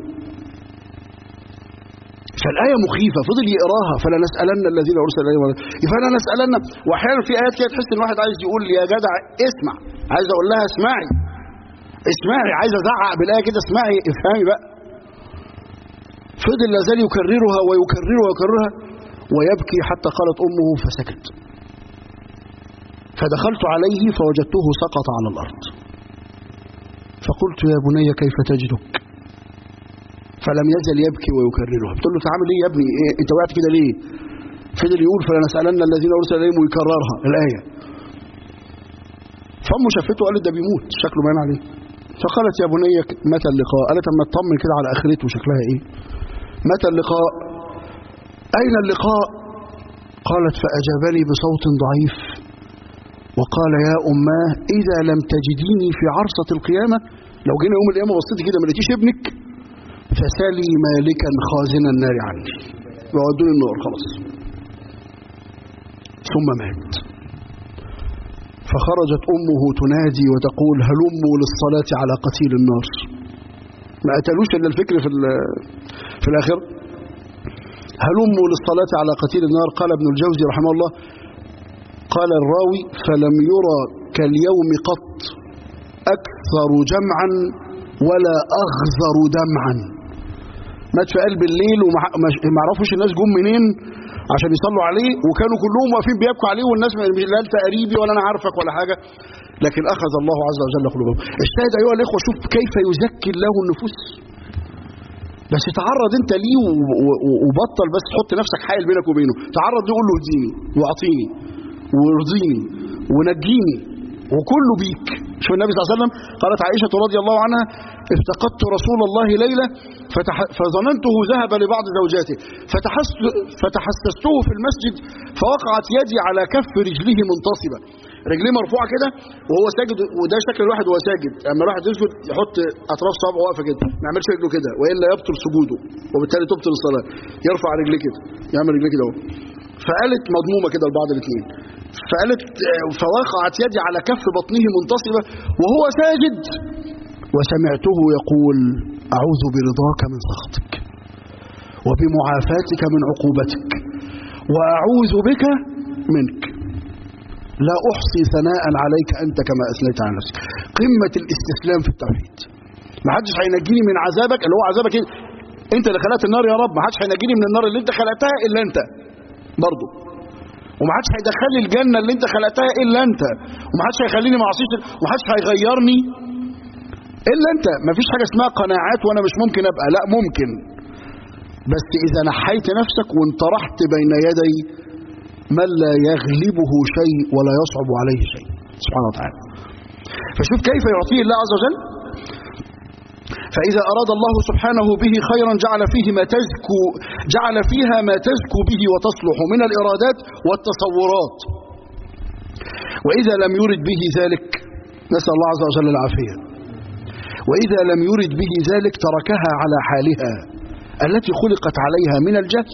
Speaker 1: فالآية مخيفة فضل يقراها فلنسألن الذين أرسل إليهم فلنسألن وأحيانا في آيات كده تحس إن واحد عايز يقول يا جدع اسمع عايز أقول لها اسمعي اسمعي عايز أزعق بالآية كده اسمعي افهمي بقى فضل لازال يكررها ويكررها ويكررها ويبكي حتى قالت أمه فسكت فدخلت عليه فوجدته سقط على الأرض فقلت يا بني كيف تجدك فلم يزل يبكي ويكررها قلت له تعمل ايه يا ابني إيه انت وقعت كده ليه فضل يقول فلنسألن الذين أرسل إليهم ويكررها الآية فأمه شافته وقالت ده بيموت شكله باين عليه فقالت يا بني متى اللقاء قالت اما اطمن كده على اخرته شكلها ايه متى اللقاء اين اللقاء قالت فاجابني بصوت ضعيف وقال يا اماه اذا لم تجديني في عرصه القيامه لو جينا يوم القيامه بصيتي كده ما لقيتيش ابنك فسالي مالكا خازن النار عني وودوني النار خلاص ثم مات فخرجت أمه تنادي وتقول هلموا للصلاة على قتيل النار ما أتلوش إلا الفكر في, في الآخر هلموا للصلاة على قتيل النار قال ابن الجوزي رحمه الله قال الراوي فلم يرى كاليوم قط أكثر جمعا ولا أغزر دمعا مات في قلب الليل وما عرفوش الناس جم منين عشان يصلوا عليه وكانوا كلهم واقفين بيبكوا عليه والناس لا انت قريبي ولا انا عارفك ولا حاجه لكن اخذ الله عز وجل قلوبهم اجتهد ايها الاخوه شوف كيف يزكي الله النفوس بس تعرض انت ليه وبطل بس تحط نفسك حائل بينك وبينه تعرض ليه قول له اهديني واعطيني وارضيني ونجيني وكله بيك شوف النبي صلى الله عليه وسلم قالت عائشة رضي الله عنها افتقدت رسول الله ليلة فتح فظننته ذهب لبعض زوجاته فتحس فتحسسته في المسجد فوقعت يدي على كف رجله منتصبة رجليه مرفوعة كده وهو ساجد وده شكل الواحد وهو ساجد اما الواحد يسجد يحط اطراف صابعه واقفه كده ما يعملش رجله كده والا يبطل سجوده وبالتالي تبطل الصلاه يرفع رجليه كده يعمل رجليه كده اهو فقالت مضمومه كده لبعض الاثنين فقالت فوقعت يدي على كف بطنه منتصبة وهو ساجد وسمعته يقول أعوذ برضاك من سخطك وبمعافاتك من عقوبتك وأعوذ بك منك لا أحصي ثناء عليك أنت كما أثنيت على نفسك قمة الاستسلام في التوحيد ما حدش هينجيني من عذابك اللي هو عذابك انت اللي خلقت النار يا رب ما حدش هينجيني من النار اللي انت خلقتها الا انت برضه وما حدش هيدخلني الجنه اللي انت خلقتها الا انت وما حدش هيخليني ما اعصيش وما حدش هيغيرني الا انت ما فيش حاجه اسمها قناعات وانا مش ممكن ابقى لا ممكن بس اذا نحيت نفسك وانطرحت بين يدي من لا يغلبه شيء ولا يصعب عليه شيء سبحانه وتعالى فشوف كيف يعطيه الله عز وجل فإذا أراد الله سبحانه به خيرا جعل فيه ما تزكو جعل فيها ما تزكو به وتصلح من الإرادات والتصورات وإذا لم يرد به ذلك نسأل الله عز وجل العافية وإذا لم يرد به ذلك تركها على حالها التي خلقت عليها من الجهل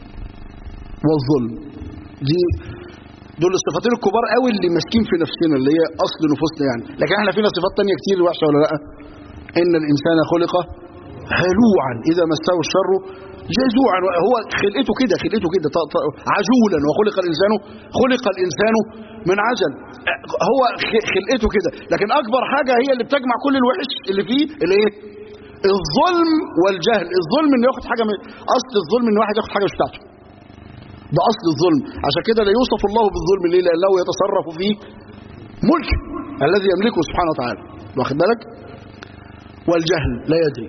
Speaker 1: والظلم دي دول الصفاتين الكبار قوي اللي ماسكين في نفسنا اللي هي اصل نفوسنا يعني لكن احنا فينا صفات تانية كتير وحشه ولا لا ان الانسان خلق هلوعا اذا مسه الشر جزوعا هو خلقته كده خلقته كده عجولا وخلق الانسان خلق الانسان من عجل هو خلقته كده لكن اكبر حاجه هي اللي بتجمع كل الوحش اللي فيه الايه الظلم والجهل الظلم انه ياخد حاجه من اصل الظلم ان واحد ياخد حاجه مش بتاعته ده اصل الظلم عشان كده لا يوصف الله بالظلم ليه لانه يتصرف فيه ملك الذي يملكه سبحانه وتعالى واخد بالك والجهل لا يدري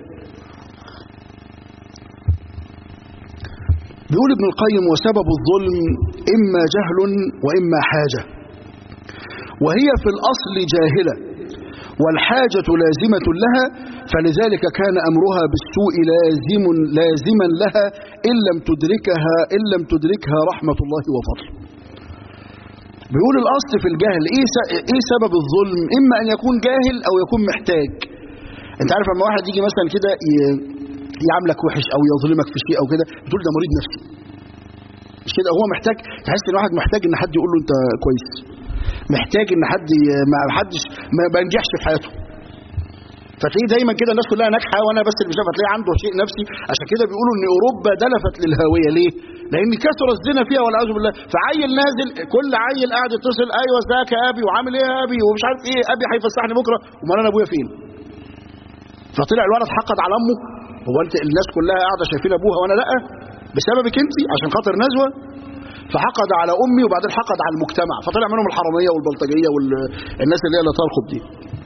Speaker 1: بيقول ابن القيم وسبب الظلم إما جهل وإما حاجة وهي في الأصل جاهلة والحاجة لازمة لها فلذلك كان أمرها بالسوء لازم لازما لها إن لم تدركها إن لم تدركها رحمة الله وفضله بيقول الأصل في الجهل إيه, إيه سبب الظلم إما أن يكون جاهل أو يكون محتاج انت عارف لما واحد يجي مثلا كده يعاملك وحش او يظلمك في شيء او كده بتقول ده مريض نفسي مش كده هو محتاج تحس ان واحد محتاج ان حد يقول له انت كويس محتاج ان حد ما حدش ما بنجحش في حياته فتلاقيه دايما كده الناس كلها ناجحه وانا بس اللي مش نافع تلاقيه عنده شيء نفسي عشان كده بيقولوا ان اوروبا دلفت للهاويه ليه؟ لان كثر الزنا فيها والعياذ بالله فعيل نازل كل عيل قاعد يتصل ايوه ازيك يا ابي وعامل ايه يا ابي ومش عارف ايه ابي هيفسحني بكره امال انا ابويا فين؟ فطلع الولد حقد على امه هو انت الناس كلها قاعده شايفين ابوها وانا لا بسببك انت عشان خاطر نزوه فحقد على امي وبعدين حقد على المجتمع فطلع منهم الحراميه والبلطجيه والناس اللي هي لا ترقب دي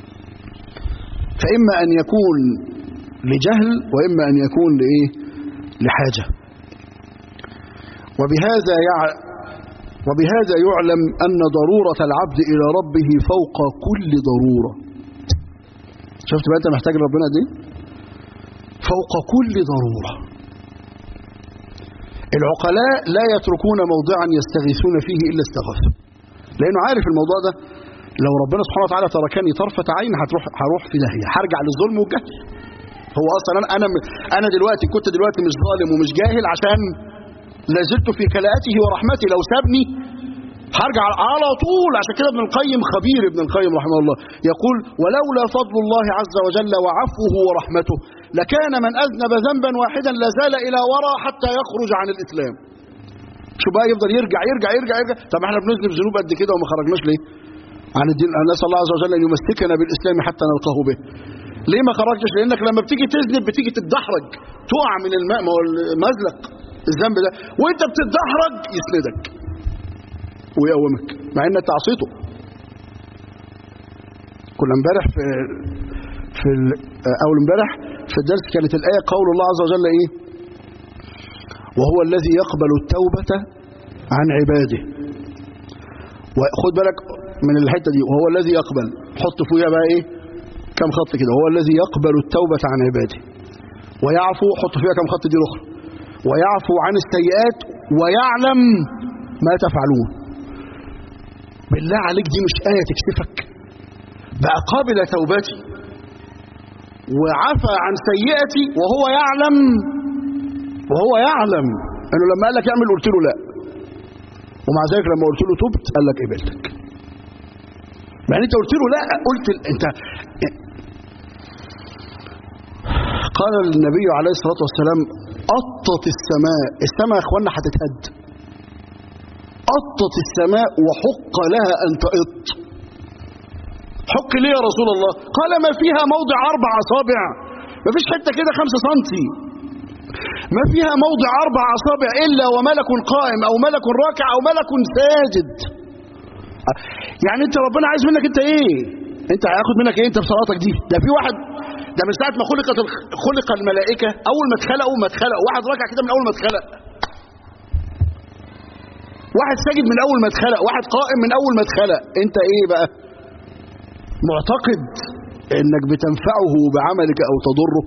Speaker 1: فاما ان يكون لجهل واما ان يكون لايه لحاجه وبهذا يع... وبهذا يعلم أن ضرورة العبد إلى ربه فوق كل ضرورة شفت بقى أنت محتاج ربنا دي فوق كل ضرورة العقلاء لا يتركون موضعا يستغيثون فيه إلا استغاثوا لأنه عارف الموضوع ده لو ربنا سبحانه وتعالى تركني طرفة عين هتروح هروح في داهية هرجع للظلم والجهل هو أصلا أنا أنا أنا دلوقتي كنت دلوقتي مش ظالم ومش جاهل عشان لازلت في كلاءته ورحمته لو سابني هرجع على طول عشان كده ابن القيم خبير ابن القيم رحمه الله يقول ولولا فضل الله عز وجل وعفوه ورحمته لكان من أذنب ذنبا واحدا لازال إلى وراء حتى يخرج عن الإسلام شو بقى يفضل يرجع يرجع يرجع يرجع طب احنا بنذنب ذنوب قد كده وما خرجناش ليه عن الدين نسأل الله عز وجل أن يمسكنا بالإسلام حتى نلقاه به ليه ما خرجتش لأنك لما بتيجي تذنب بتيجي تتدحرج تقع من الماء ما هو المزلق الذنب ده وانت بتتدحرج يسندك ويقومك مع ان انت عصيته كنا امبارح في في اول امبارح في الدرس كانت الايه قول الله عز وجل ايه وهو الذي يقبل التوبه عن عباده وخد بالك من الحته دي وهو الذي يقبل حط فوقها بقى ايه كم خط كده وهو الذي يقبل التوبه عن عباده ويعفو حط فيها كم خط دي الاخرى ويعفو عن السيئات ويعلم ما تفعلون بالله عليك دي مش آية تكسفك بقى قابل توبتي وعفى عن سيئتي وهو يعلم وهو يعلم انه لما قال لك اعمل قلت له لا ومع ذلك لما قلت له تبت قال لك قبلتك يعني انت قلت له لا قلت انت قال النبي عليه الصلاه والسلام قطت السماء السماء يا اخوانا هتتهد قطت السماء وحق لها ان تقط حق ليه يا رسول الله قال ما فيها موضع اربع اصابع ما فيش حته كده خمسة سنتي ما فيها موضع اربع اصابع الا وملك قائم او ملك راكع او ملك ساجد يعني انت ربنا عايز منك انت ايه انت هياخد منك ايه انت بصلاتك دي ده في واحد ده من ساعه ما خلقت خلق الملائكه اول ما اتخلقوا ما اتخلقوا واحد راكع كده من اول ما اتخلق واحد ساجد من اول ما اتخلق واحد قائم من اول ما اتخلق انت ايه بقى معتقد انك بتنفعه بعملك او تضره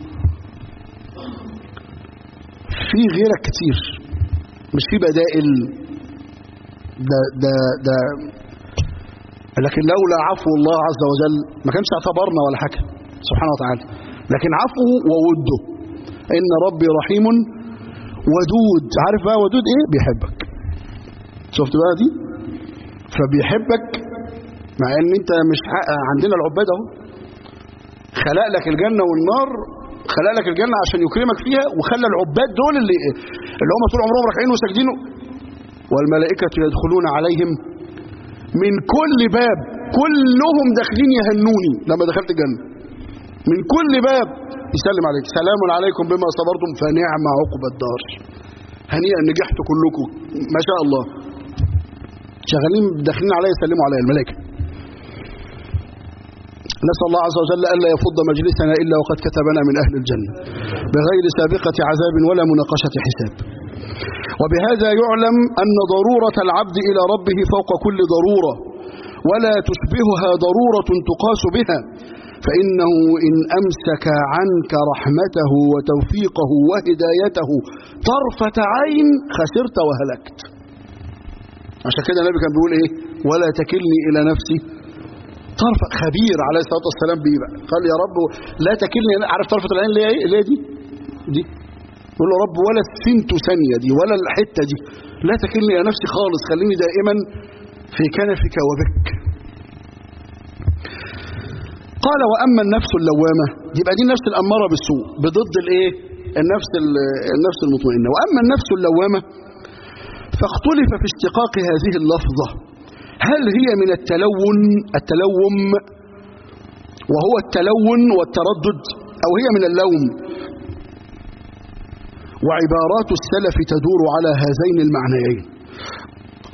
Speaker 1: في غيرك كتير مش في بدائل ده ده ده لكن لولا عفو الله عز وجل ما كانش اعتبرنا ولا حاجه سبحانه وتعالى لكن عفوه ووده ان ربي رحيم ودود عارف بقى ودود ايه بيحبك شفت بقى دي فبيحبك مع ان انت مش عندنا العباد اهو خلق لك الجنه والنار خلق لك الجنه عشان يكرمك فيها وخلى العباد دول اللي اللي هم طول عمرهم راكعين وساجدين والملائكه يدخلون عليهم من كل باب كلهم داخلين يهنوني لما دخلت الجنه من كل باب يسلم عليك سلام عليكم بما صبرتم فنعم عقب الدار هنيئا نجحتوا كلكم ما شاء الله شغالين داخلين عليا يسلموا عليا الملائكه نسأل الله عز وجل ألا يفض مجلسنا إلا وقد كتبنا من أهل الجنة بغير سابقة عذاب ولا مناقشة حساب وبهذا يعلم أن ضرورة العبد إلى ربه فوق كل ضرورة ولا تشبهها ضرورة تقاس بها فإنه إن أمسك عنك رحمته وتوفيقه وهدايته طرفة عين خسرت وهلكت عشان كده النبي كان بيقول ايه ولا تكلني الى نفسي طرف خبير عليه الصلاه والسلام بيه بقى قال يا رب لا تكلني عارف طرفه العين اللي هي ايه اللي هي دي دي يقول له رب ولا الثنت ثانيه دي ولا الحته دي لا تكلني الى نفسي خالص خليني دائما في كنفك وبك قال واما النفس اللوامه يبقى دي النفس الاماره بالسوء بضد الايه النفس النفس المطمئنه واما النفس اللوامه فاختلف في اشتقاق هذه اللفظة هل هي من التلون التلوم وهو التلون والتردد أو هي من اللوم وعبارات السلف تدور على هذين المعنيين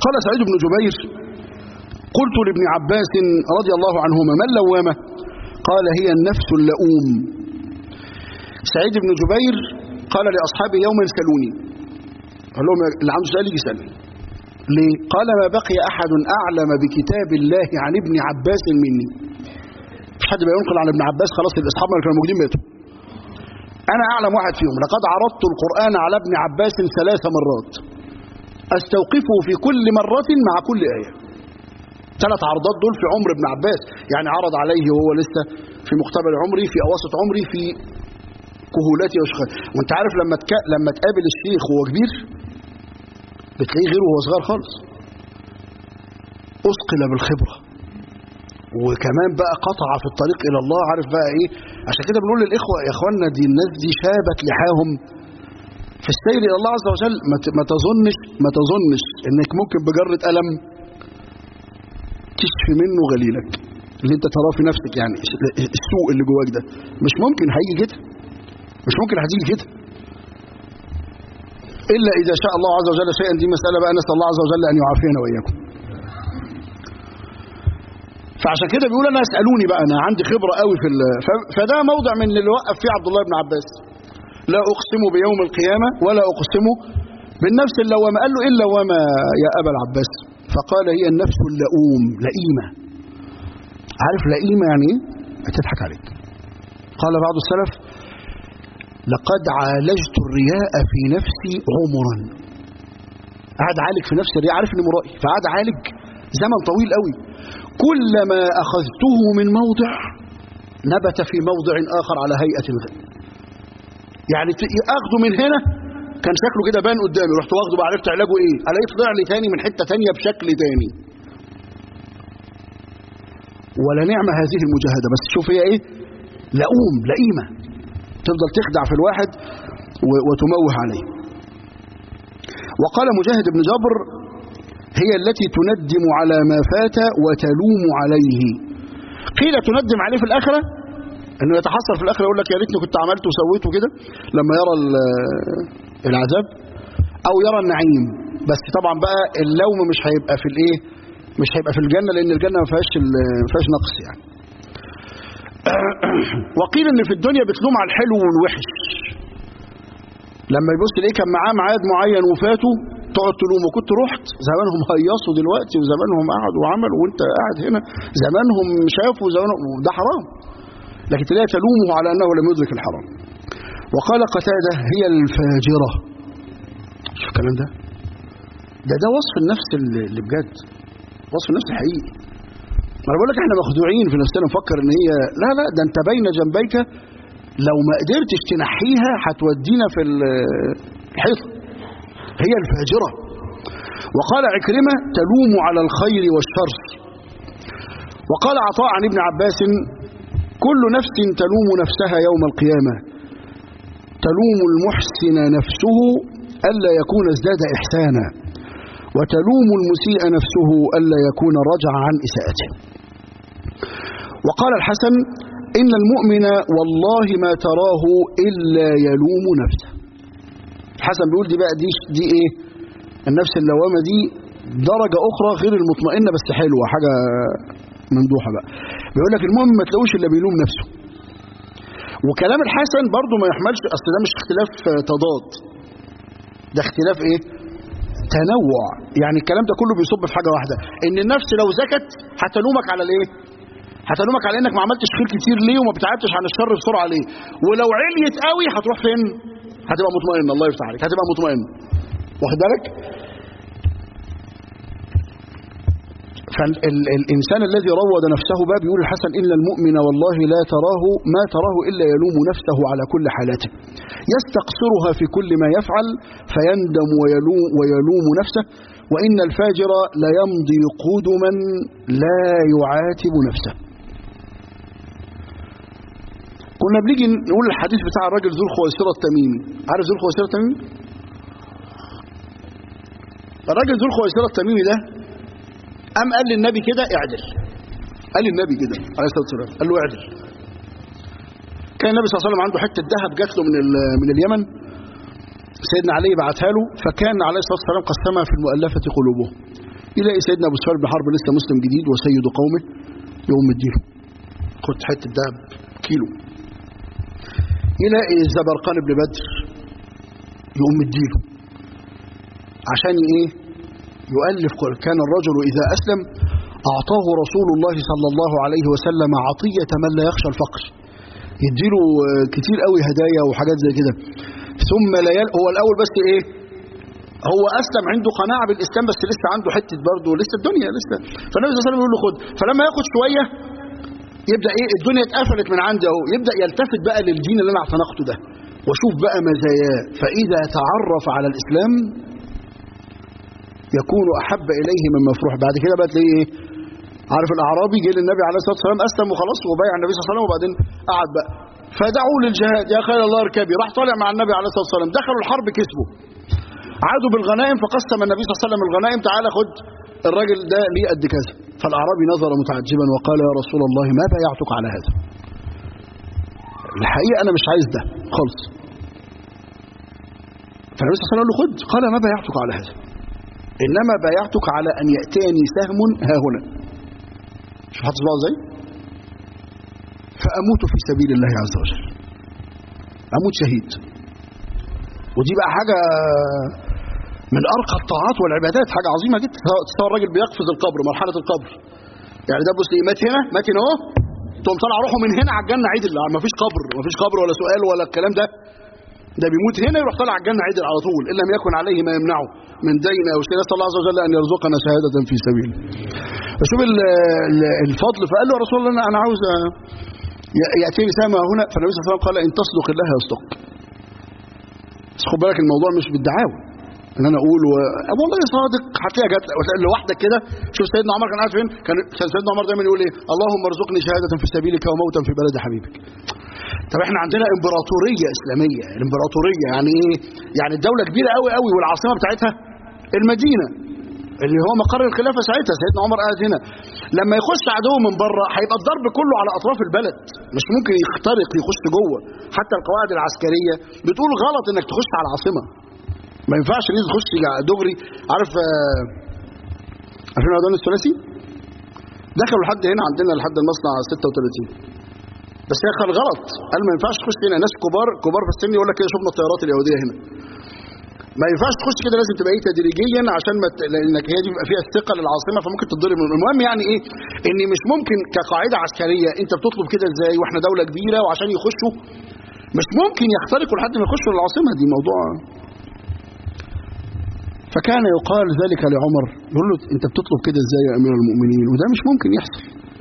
Speaker 1: قال سعيد بن جبير قلت لابن عباس رضي الله عنهما ما اللوامة قال هي النفس اللؤوم سعيد بن جبير قال لأصحابه يوما سألوني قال لهم اللي عنده سؤال يجي يسألني ليه؟ قال ما بقي أحد أعلم بكتاب الله عن ابن عباس مني مش حد بينقل عن ابن عباس خلاص الأصحاب اللي كانوا موجودين ماتوا أنا أعلم واحد فيهم لقد عرضت القرآن على ابن عباس ثلاث مرات أستوقفه في كل مرة مع كل آية ثلاث عرضات دول في عمر ابن عباس يعني عرض عليه وهو لسه في مقتبل عمري في أواسط عمري في كهولتي وشخص وانت عارف لما تك... لما تقابل الشيخ وهو كبير بتلاقيه غيره وهو صغير خالص أثقل بالخبرة وكمان بقى قطع في الطريق إلى الله عارف بقى إيه عشان كده بنقول للإخوة يا إخواننا دي الناس دي شابت لحاهم في السير إلى الله عز وجل ما ت- ما تظنش ما تظنش إنك ممكن بجرة قلم تشفي منه غليلك اللي انت تراه في نفسك يعني السوء اللي جواك ده مش ممكن هيجي كده مش ممكن هتيجي كده إلا إذا شاء الله عز وجل شيئا دي مسألة بقى نسأل الله عز وجل أن يعافينا وإياكم فعشان كده بيقول أنا اسألوني بقى أنا عندي خبرة قوي في ال- ف- فده موضع من اللي وقف فيه عبد الله بن عباس لا أقسم بيوم القيامة ولا أقسم بالنفس اللوامة قال له إيه اللوامة يا أبا العباس فقال هي النفس اللؤوم لئيمة عارف لئيمة يعني إيه؟ هتضحك عليك قال بعض السلف لقد عالجت الرياء في نفسي عمرا قعد عالج في نفسي الرياء عارف اني مرائي فقعد عالج زمن طويل قوي كلما اخذته من موضع نبت في موضع اخر على هيئه الغد يعني ت- اخده من هنا كان شكله كده بان قدامي رحت واخده بقى عرفت علاجه ايه الاقيه طلع لي تاني من حته تانيه بشكل تاني ولا نعمه هذه المجاهده بس شوف هي ايه لؤوم لئيمه تفضل تخدع في الواحد و- وتموه عليه وقال مجاهد بن جبر هي التي تندم على ما فات وتلوم عليه قيل تندم عليه في الآخرة انه يتحسر في الآخرة يقول لك يا ريتني كنت عملت وسويت كده لما يرى ال- العذاب او يرى النعيم بس طبعا بقى اللوم مش هيبقى في الايه مش هيبقى في الجنة لان الجنة ما فيهاش ال- ما فيهاش نقص يعني وقيل ان في الدنيا بتلوم على الحلو والوحش لما يبص ليه كان معاه ميعاد معين وفاته تقعد تلومه كنت رحت زمانهم هيصوا دلوقتي وزمانهم قعدوا وعملوا وانت قاعد هنا زمانهم شافوا زمانهم وده حرام لكن تلاقي تلومه على انه لم يدرك الحرام وقال قتاده هي الفاجره شوف الكلام ده ده ده وصف النفس اللي اللي بجد وصف النفس الحقيقي ما انا بقول لك احنا مخدوعين في نفسنا نفكر ان هي لا لا ده انت بين جنبيك لو ما قدرتش تنحيها هتودينا في ال- الحيطه هي الفاجره وقال عكرمه تلوم على الخير والشر وقال عطاء عن ابن عباس كل نفس تلوم نفسها يوم القيامه تلوم المحسن نفسه الا يكون ازداد احسانا وتلوم المسيء نفسه الا يكون رجع عن اساءته وقال الحسن إن المؤمن والله ما تراه إلا يلوم نفسه الحسن بيقول دي بقى دي, دي إيه النفس اللوامة دي درجة أخرى غير المطمئنة بس حلوة حاجة ممدوحة بقى بيقول لك المؤمن ما تلاقوش إلا بيلوم نفسه وكلام الحسن برضو ما يحملش أصل ده مش اختلاف تضاد ده اختلاف إيه تنوع يعني الكلام ده كله بيصب في حاجة واحدة إن النفس لو زكت هتلومك على الإيه هتلومك على انك ما عملتش خير كتير ليه وما بتعبتش عن الشر بسرعه ليه ولو عليت قوي هتروح فين هتبقى مطمئن الله يفتح عليك هتبقى مطمئن واخد بالك فالإنسان الذي روض نفسه بقى بيقول الحسن إلا المؤمن والله لا تراه ما تراه إلا يلوم نفسه على كل حالاته يستقصرها في كل ما يفعل فيندم ويلوم, ويلوم نفسه وإن الفاجر ليمضي قدما لا يعاتب نفسه كنا بنيجي نقول الحديث بتاع الراجل ذو الخويصرة التميمي عارف ذو الخويصرة التميمي الراجل ذو الخويصرة التميمي ده قام قال للنبي كده اعدل قال للنبي كده عليه الصلاه والسلام قال له اعدل كان النبي صلى الله عليه وسلم عنده حته ذهب جات له من من اليمن سيدنا علي بعتها له فكان عليه الصلاه والسلام قسمها في المؤلفه قلوبهم يلاقي سيدنا ابو سفيان بن حرب لسه مسلم جديد وسيد قومه يقوم مديله خد حته دهب كيلو يلاقي الزبرقان بن بدر يقوم مديله عشان ايه يؤلف قول كان الرجل اذا اسلم اعطاه رسول الله صلى الله عليه وسلم عطيه من لا يخشى الفقر يديله آه، كتير قوي هدايا وحاجات زي كده ثم لا يل... هو الاول بس ايه هو اسلم عنده قناعه بالاسلام بس لسه عنده حته برضه لسه الدنيا لسه فالنبي صلى الله عليه وسلم يقول له خد فلما ياخد شويه يبدا ايه الدنيا اتقفلت من عندي اهو يبدا يلتفت بقى للدين اللي انا اعتنقته ده واشوف بقى مزاياه فاذا تعرف على الاسلام يكون احب اليه من مفروح بعد كده بقى تلاقيه ايه عارف الاعرابي جه للنبي عليه الصلاه والسلام اسلم وخلاص وبايع النبي صلى الله عليه وسلم وبعدين قعد بقى فدعوا للجهاد يا خير الله اركبي راح طالع مع النبي عليه الصلاه والسلام دخلوا الحرب كسبوا عادوا بالغنائم فقسم النبي صلى الله عليه وسلم الغنائم تعالى خد الراجل ده ليه قد كذا فالاعرابي نظر متعجبا وقال يا رسول الله ما بايعتك على هذا الحقيقه انا مش عايز ده خالص فالنبي صلى الله عليه وسلم قال له خد قال ما بايعتك على هذا انما بايعتك على ان ياتيني سهم ها هنا شوف حط صباعه ازاي فاموت في سبيل الله عز وجل اموت شهيد ودي بقى حاجه من ارقى الطاعات والعبادات حاجه عظيمه جدا تصور راجل بيقفز القبر مرحله القبر يعني ده بص إيه، مات هنا مات هنا اهو تقوم طالع روحه من هنا على الجنه عدل ما فيش قبر ما فيش قبر ولا سؤال ولا الكلام ده ده بيموت هنا يروح طالع على الجنه عدل على طول ان لم يكن عليه ما يمنعه من دين او شيء نسال الله عز وجل ان يرزقنا شهاده في سبيله شوف ال- ال- الفضل فقال له يا رسول الله انا عاوز أ- ي- ياتيني سامه هنا فالنبي صلى الله عليه وسلم قال ان تصدق الله يصدق بس خد بالك الموضوع مش بالدعاوى ان انا اقول و... أه والله صادق هتلاقيها جت لوحدك كده شوف سيدنا عمر كان قاعد فين كان كان سيدنا عمر دايما يقول ايه اللهم ارزقني شهاده في سبيلك وموتا في بلد حبيبك طب احنا عندنا امبراطوريه اسلاميه الامبراطوريه يعني ايه يعني الدوله كبيره قوي قوي والعاصمه بتاعتها المدينه اللي هو مقر الخلافه ساعتها سيدنا عمر قاعد هنا لما يخش عدو من بره هيبقى الضرب كله على اطراف البلد مش ممكن يخترق يخش جوه حتى القواعد العسكريه بتقول غلط انك تخش على العاصمه ما ينفعش ان انت تخش دغري عارف آه، عارفين العدوان الثلاثي دخلوا لحد هنا عندنا لحد المصنع 36 بس هي كان غلط قال ما ينفعش تخش هنا ناس كبار كبار في السن يقول لك كده شفنا الطيارات اليهوديه هنا ما ينفعش تخش كده لازم تبقى ايه تدريجيا عشان ما ت... لانك هي دي بيبقى فيها الثقه للعاصمه فممكن تتضرب المهم يعني ايه ان مش ممكن كقاعده عسكريه انت بتطلب كده ازاي واحنا دوله كبيره وعشان يخشوا مش ممكن يخترقوا لحد ما يخشوا العاصمه دي موضوع فكان يقال ذلك لعمر يقول له انت بتطلب كده ازاي يا امير المؤمنين وده مش ممكن يحصل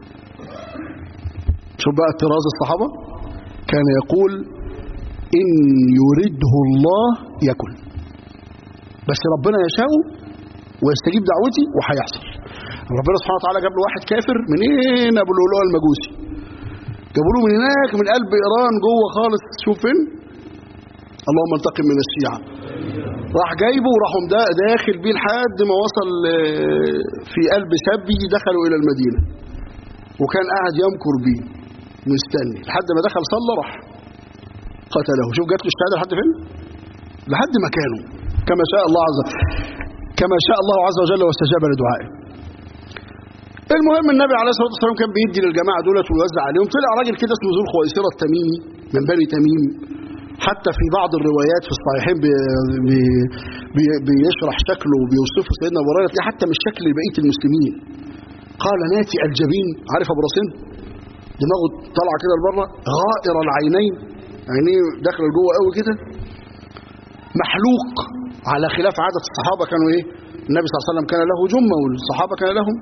Speaker 1: شوف بقى اعتراض الصحابه كان يقول ان يرده الله يكن بس ربنا يشاء ويستجيب دعوتي وهيحصل ربنا سبحانه وتعالى جاب له واحد كافر منين ابو اللؤلؤ المجوسي جابوا له من هناك من قلب ايران جوه خالص شوف فين اللهم انتقم من الشيعة راح جايبه وراحوا دا- داخل بيه لحد ما وصل آه، في قلب سبي دخلوا الى المدينه وكان قاعد يمكر بيه مستني لحد ما دخل صلى راح قتله شوف جات له الشهاده لحد فين لحد مكانه كما شاء الله عز وجل كما شاء الله عز وجل واستجاب لدعائه المهم النبي عليه الصلاه والسلام كان بيدي للجماعه دولت ويوزع عليهم طلع راجل كده اسمه ذو الخويصره التميمي من بني تميم حتى في بعض الروايات في الصحيحين بي بي بي بيشرح شكله وبيوصفه سيدنا ابو هريره تلاقيه حتى مش شكل بقيه المسلمين قال ناتي الجبين عارف ابو راسين دماغه طالعه كده لبره غائر العينين عينيه داخله لجوه قوي كده محلوق على خلاف عاده الصحابه كانوا ايه النبي صلى الله عليه وسلم كان له جمه والصحابه كان لهم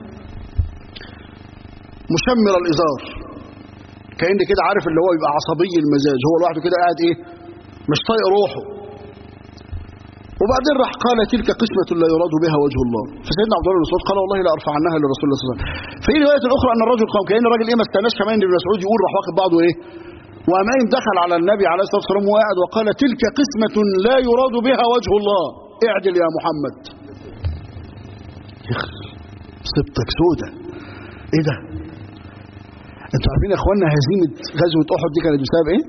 Speaker 1: مشمر الازار كأن كده عارف اللي هو يبقى عصبي المزاج هو لوحده كده قاعد ايه مش طايق روحه وبعدين راح قال تلك قسمة لا يراد بها وجه الله فسيدنا عبد الله بن مسعود قال والله لا ارفعنها لرسول الله صلى الله عليه وسلم في رواية أخرى أن الرجل قام كأن الراجل إيه ما استناش كمان ابن مسعود يقول راح واخد بعضه إيه وقام قايم دخل على النبي عليه الصلاة والسلام وقعد وقال تلك قسمة لا يراد بها وجه الله اعدل يا محمد يخ صبتك سودة ايه ده انتوا عارفين يا اخوانا هزيمه غزوه احد دي كانت بسبب ايه؟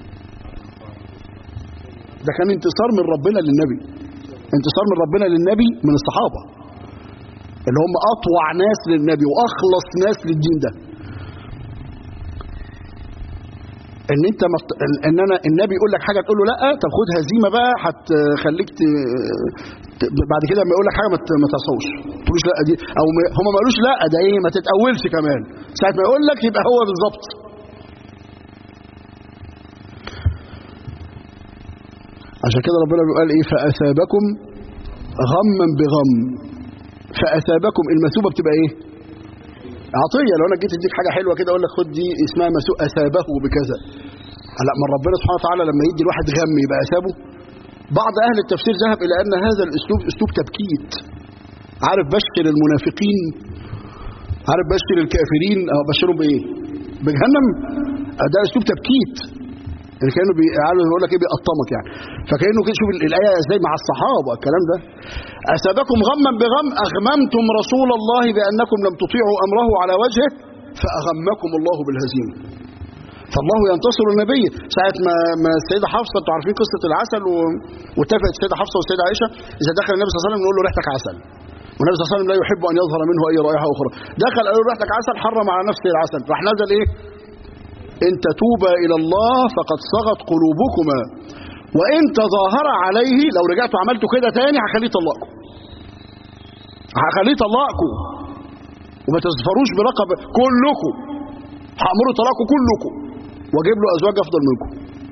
Speaker 1: ده كان انتصار من ربنا للنبي انتصار من ربنا للنبي من الصحابه اللي هم اطوع ناس للنبي واخلص ناس للدين ده ان انت مط... ان انا النبي يقول لك حاجه تقول له لا طب خد هزيمه بقى هتخليك ت... ت... بعد كده لما يقول لك حاجه ما ت- ما تصوش ما تقولوش لا دي او ما... هم ما قالوش لا ده ايه ما تتاولش كمان ساعه ما يقول لك يبقى هو بالظبط عشان كده ربنا بيقول ايه فاثابكم غما بغم فاثابكم المثوبه بتبقى ايه عطيه لو انا جيت اديك حاجه حلوه كده اقول لك خد دي اسمها مسوء اثابه بكذا لا من ربنا سبحانه وتعالى لما يدي الواحد غم يبقى اثابه بعض اهل التفسير ذهب الى ان هذا الاسلوب اسلوب تبكيت عارف بشر المنافقين عارف بشر الكافرين او بشرهم بايه بجهنم آه ده اسلوب تبكيت يعني كانوا بيقعدوا يقول لك ايه بيقطمك يعني فكانه كده شوف الايه ازاي مع الصحابه الكلام ده اثابكم غما بغم اغممتم رسول الله بانكم لم تطيعوا امره على وجهه فاغمكم الله بالهزيمه فالله ينتصر النبي ساعة ما ما السيدة حفصة انتوا عارفين قصة العسل و... واتفقت السيدة حفصة والسيدة عائشة إذا دخل النبي صلى الله عليه وسلم نقول له ريحتك عسل والنبي صلى الله عليه وسلم لا يحب أن يظهر منه أي رائحة أخرى دخل قال له ريحتك عسل حرم على نفسه العسل راح نزل إيه إن تتوبا إلى الله فقد صغت قلوبكما وإن تظاهر عليه لو رجعتوا عملتوا كده تاني هخليه يطلقكم هخليه يطلقكم وما تظفروش برقب كلكم هأمره طلاقكم كلكم واجيب له ازواج افضل منكم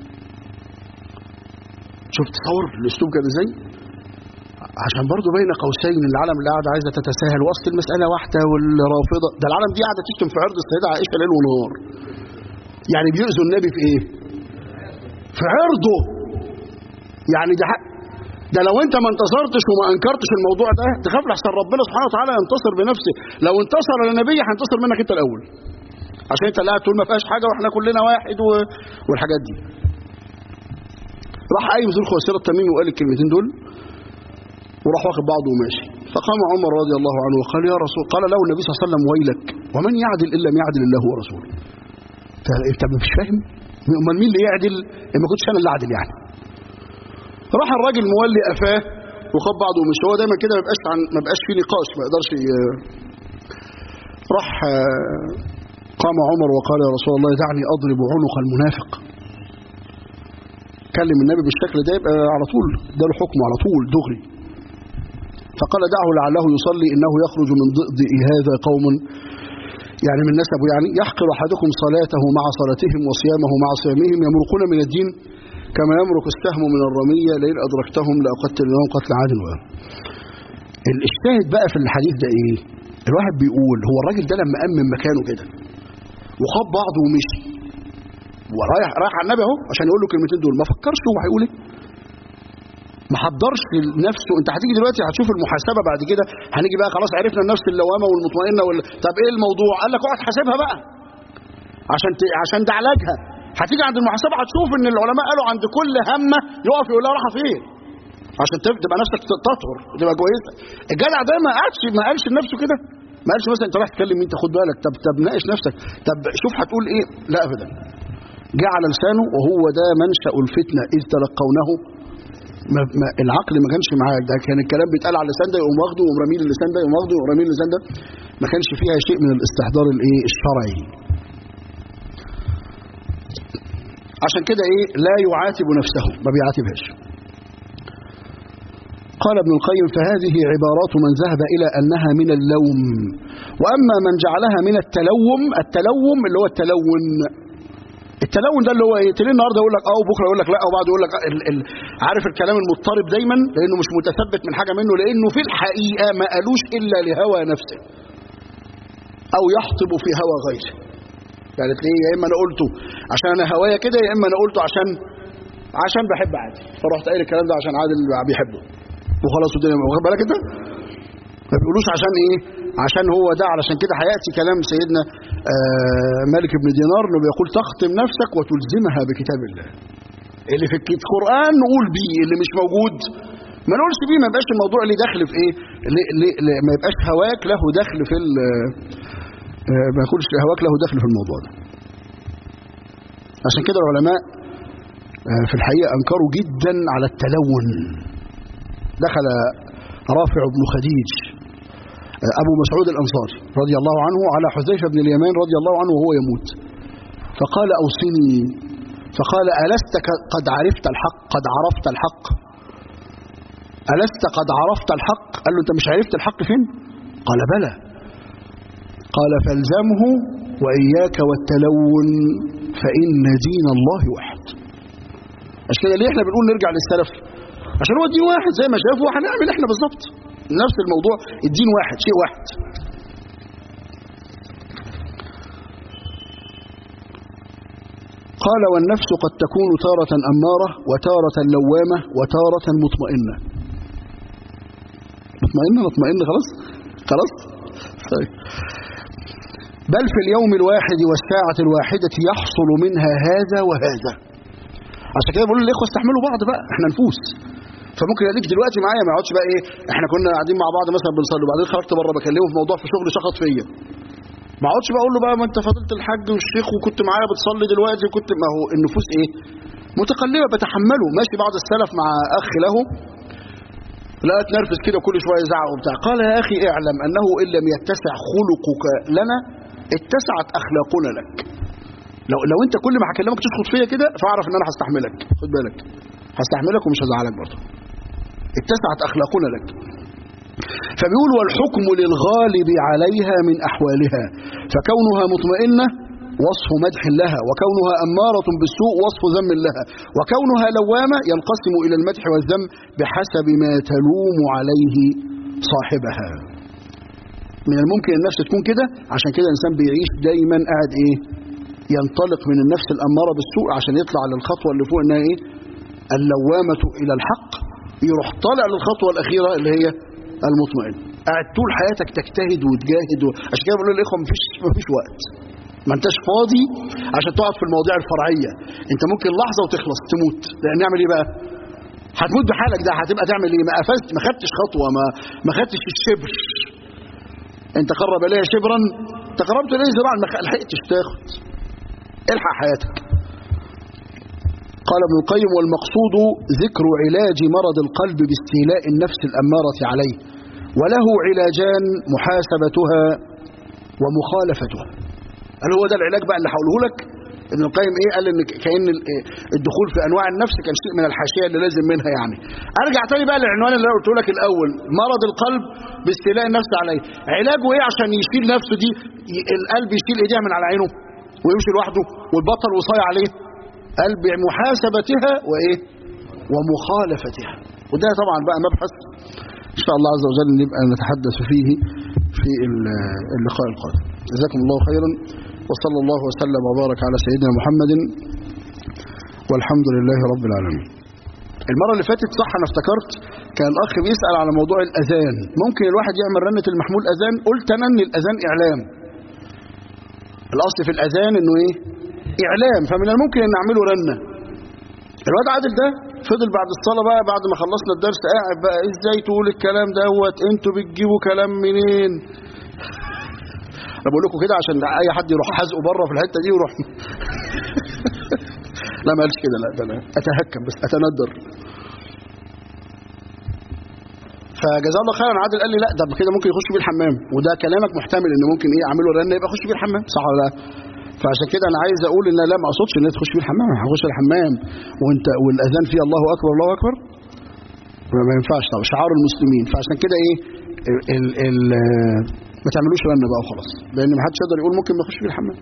Speaker 1: شفت تصور الاسلوب كان ازاي عشان برضه بين قوسين العالم اللي قاعده عايزه تتساهل وسط المساله واحده والرافضه ده العالم دي قاعده تشتم في عرض السيده عائشه ليل ونهار يعني بيؤذوا النبي في ايه في عرضه يعني ده حق ده لو انت ما انتصرتش وما انكرتش الموضوع ده تخاف لحسن ربنا سبحانه وتعالى ينتصر بنفسه لو انتصر للنبي هينتصر منك انت الاول عشان انت لا تقول ما فيهاش حاجه واحنا كلنا واحد و... والحاجات دي راح قايم ذو الخويصره التميمي وقال الكلمتين دول وراح واخد بعضه وماشي فقام عمر رضي الله عنه وقال يا رسول قال له النبي صلى الله عليه وسلم ويلك ومن يعدل الا لم يعدل الله ورسوله انت مش فاهم امال مين اللي يعدل ما كنتش انا اللي اعدل يعني راح الراجل مولي قفاه وخد بعضه ومشي هو دايما كده ما بيبقاش عن ما بيبقاش فيه نقاش ما يقدرش ي... راح قام عمر وقال يا رسول الله دعني اضرب عنق المنافق كلم النبي بالشكل ده يبقى على طول ده له حكمه على طول دغري فقال دعه لعله يصلي انه يخرج من ضئضئ هذا قوم يعني من نسبه يعني يحقر احدكم صلاته مع صلاتهم وصيامه مع صيامهم يمرقون من الدين كما يمرق السهم من الرمية لئن أدركتهم لأقتلنهم قتل عاد وآم الشاهد بقى في الحديث ده إيه الواحد بيقول هو الراجل ده لما قام من مكانه كده وخد بعضه ومشي ورايح رايح على النبي اهو عشان يقول له الكلمتين دول ما فكرش هو هيقول ايه ما حضرش لنفسه انت هتيجي دلوقتي هتشوف المحاسبه بعد كده هنيجي بقى خلاص عرفنا النفس اللوامه والمطمئنه وال... طب ايه الموضوع قال لك اقعد حاسبها بقى عشان ت... عشان ده علاجها هتيجي عند المحاسبه هتشوف ان العلماء قالوا عند كل همه يقف يقول لها رايحه فين عشان تبقى نفسك تطهر وتبقى كويسه الجدع ده ما قالش ما قالش لنفسه كده ما قالش مثلا انت رايح تكلم مين تاخد بالك طب طب ناقش نفسك طب شوف هتقول ايه لا ابدا جه على لسانه وهو ده منشا الفتنه اذ تلقونه ما ما العقل ما كانش معاه ده كان الكلام بيتقال على اللسان ده يقوم واخده ويقوم راميه اللسان ده يقوم واخده ويقوم راميه اللسان ده ما كانش فيها شيء من الاستحضار الايه الشرعي عشان كده ايه لا يعاتب نفسه ما بيعاتبهاش قال ابن القيم فهذه عبارات من ذهب إلى أنها من اللوم وأما من جعلها من التلوم التلوم اللي هو التلون التلون ده اللي هو ايه تلاقيه النهارده يقول لك اه وبكره يقول لك لا وبعد يقول لك ال ال عارف الكلام المضطرب دايما لانه مش متثبت من حاجه منه لانه في الحقيقه ما قالوش الا لهوى نفسه او يحطب في هوى غيره يعني تلاقيه يا اما انا قلته عشان انا هوايا كده يا اما انا قلته عشان عشان بحب عادل فرحت قايل الكلام ده عشان عادل بيحبه وخلاص والدنيا واخد بالك انت ما بيقولوش عشان ايه عشان هو ده علشان كده هياتي كلام سيدنا آه مالك بن دينار انه بيقول تختم نفسك وتلزمها بكتاب الله اللي في القران نقول بيه اللي مش موجود ما نقولش بيه ما يبقاش الموضوع اللي داخل في ايه ليه ليه ليه ما يبقاش هواك له دخل في آه ما يقولش هواك له دخل في الموضوع ده عشان كده العلماء آه في الحقيقه انكروا جدا على التلون دخل رافع بن خديج أبو مسعود الأنصاري رضي الله عنه على حذيفة بن اليمان رضي الله عنه وهو يموت فقال أوصني فقال ألست قد عرفت الحق قد عرفت الحق ألست قد عرفت الحق قال له أنت مش عرفت الحق فين قال بلى قال فالزمه وإياك والتلون فإن دين الله واحد عشان كده ليه احنا بنقول نرجع للسلف عشان هو الدين واحد زي ما شافوا هنعمل احنا بالظبط نفس الموضوع الدين واحد شيء واحد قال والنفس قد تكون تارة أمارة وتارة لوامة وتارة مطمئنة مطمئنة مطمئنة خلاص خلاص طيب بل في اليوم الواحد والساعة الواحدة يحصل منها هذا وهذا عشان كده بقول للإخوة استحملوا بعض بقى احنا نفوس فممكن يديك دلوقتي معايا ما يقعدش بقى ايه احنا كنا قاعدين مع بعض مثلا بنصلي وبعدين خرجت بره بكلمه في موضوع في شغل شخص فيا ما اقعدش بقى اقول له بقى ما انت فضلت الحج والشيخ وكنت معايا بتصلي دلوقتي وكنت ما هو النفوس ايه متقلبه بتحمله ماشي بعض السلف مع اخ له لا تنرفز كده كل شويه يزعق وبتاع قال يا اخي اعلم انه ان لم يتسع خلقك لنا اتسعت اخلاقنا لك لو لو انت كل ما هكلمك تشخط فيا كده فاعرف ان انا هستحملك خد بالك هستحملك ومش هزعلك برضه اتسعت اخلاقنا لك فبيقول والحكم للغالب عليها من احوالها فكونها مطمئنه وصف مدح لها وكونها أمارة بالسوء وصف ذم لها وكونها لوامة ينقسم إلى المدح والذم بحسب ما تلوم عليه صاحبها من الممكن النفس تكون كده عشان كده الإنسان بيعيش دايما قاعد إيه ينطلق من النفس الأمارة بالسوء عشان يطلع للخطوة اللي فوق إنها إيه اللوامة إلى الحق يروح طالع للخطوة الأخيرة اللي هي المطمئن قاعد طول حياتك تجتهد وتجاهد و... عشان كده بقول للإخوة مفيش, مفيش وقت ما انتش فاضي عشان تقعد في المواضيع الفرعية انت ممكن لحظة وتخلص تموت لان نعمل ايه بقى هتموت بحالك ده هتبقى تعمل ايه ما قفزت ما خدتش خطوة ما ما خدتش الشبر انت قرب الي شبرا تقربت اليه زراعا ما لحقتش تاخد الحق حياتك قال ابن القيم والمقصود ذكر علاج مرض القلب باستيلاء النفس الأمارة عليه وله علاجان محاسبتها ومخالفتها هل هو ده العلاج بقى اللي هقوله لك ابن القيم ايه قال ان كان الدخول في انواع النفس كان شيء من الحاشيه اللي لازم منها يعني ارجع تاني بقى للعنوان اللي انا قلته لك الاول مرض القلب باستيلاء النفس عليه علاجه ايه عشان يشيل نفسه دي القلب يشيل ايديها من على عينه ويمشي لوحده والبطل وصايع عليه قال بمحاسبتها وايه ومخالفتها وده طبعا بقى مبحث ان شاء الله عز وجل نبقى نتحدث فيه في اللقاء القادم جزاكم الله خيرا وصلى الله وسلم وبارك على سيدنا محمد والحمد لله رب العالمين المرة اللي فاتت صح أنا افتكرت كان الأخ بيسأل على موضوع الأذان ممكن الواحد يعمل رنة المحمول أذان قلت أنا أن الأذان إعلام الأصل في الأذان أنه إيه إعلام فمن الممكن أن نعمله رنة الواد عادل ده فضل بعد الصلاة بقى بعد ما خلصنا الدرس قاعد بقى ازاي تقول الكلام دوت انتوا بتجيبوا كلام منين انا بقول لكم كده عشان اي حد يروح حزقه بره في الحته دي ويروح لا ما قالش كده لا ده انا اتهكم بس اتندر فجزاه الله خيرا عادل قال لي لا ده كده ممكن يخش بيه الحمام وده كلامك محتمل ان ممكن ايه اعمله رنه يبقى يخش بيه الحمام صح ولا لا فعشان كده انا عايز اقول ان لا ما اقصدش ان تخش بيه الحمام هخش الحمام وانت والاذان فيه الله اكبر الله اكبر ما ينفعش طبعا شعار المسلمين فعشان كده ايه ال ال ما تعملوش رنه بقى وخلاص لان ما حدش يقدر يقول ممكن ما يخش بيه الحمام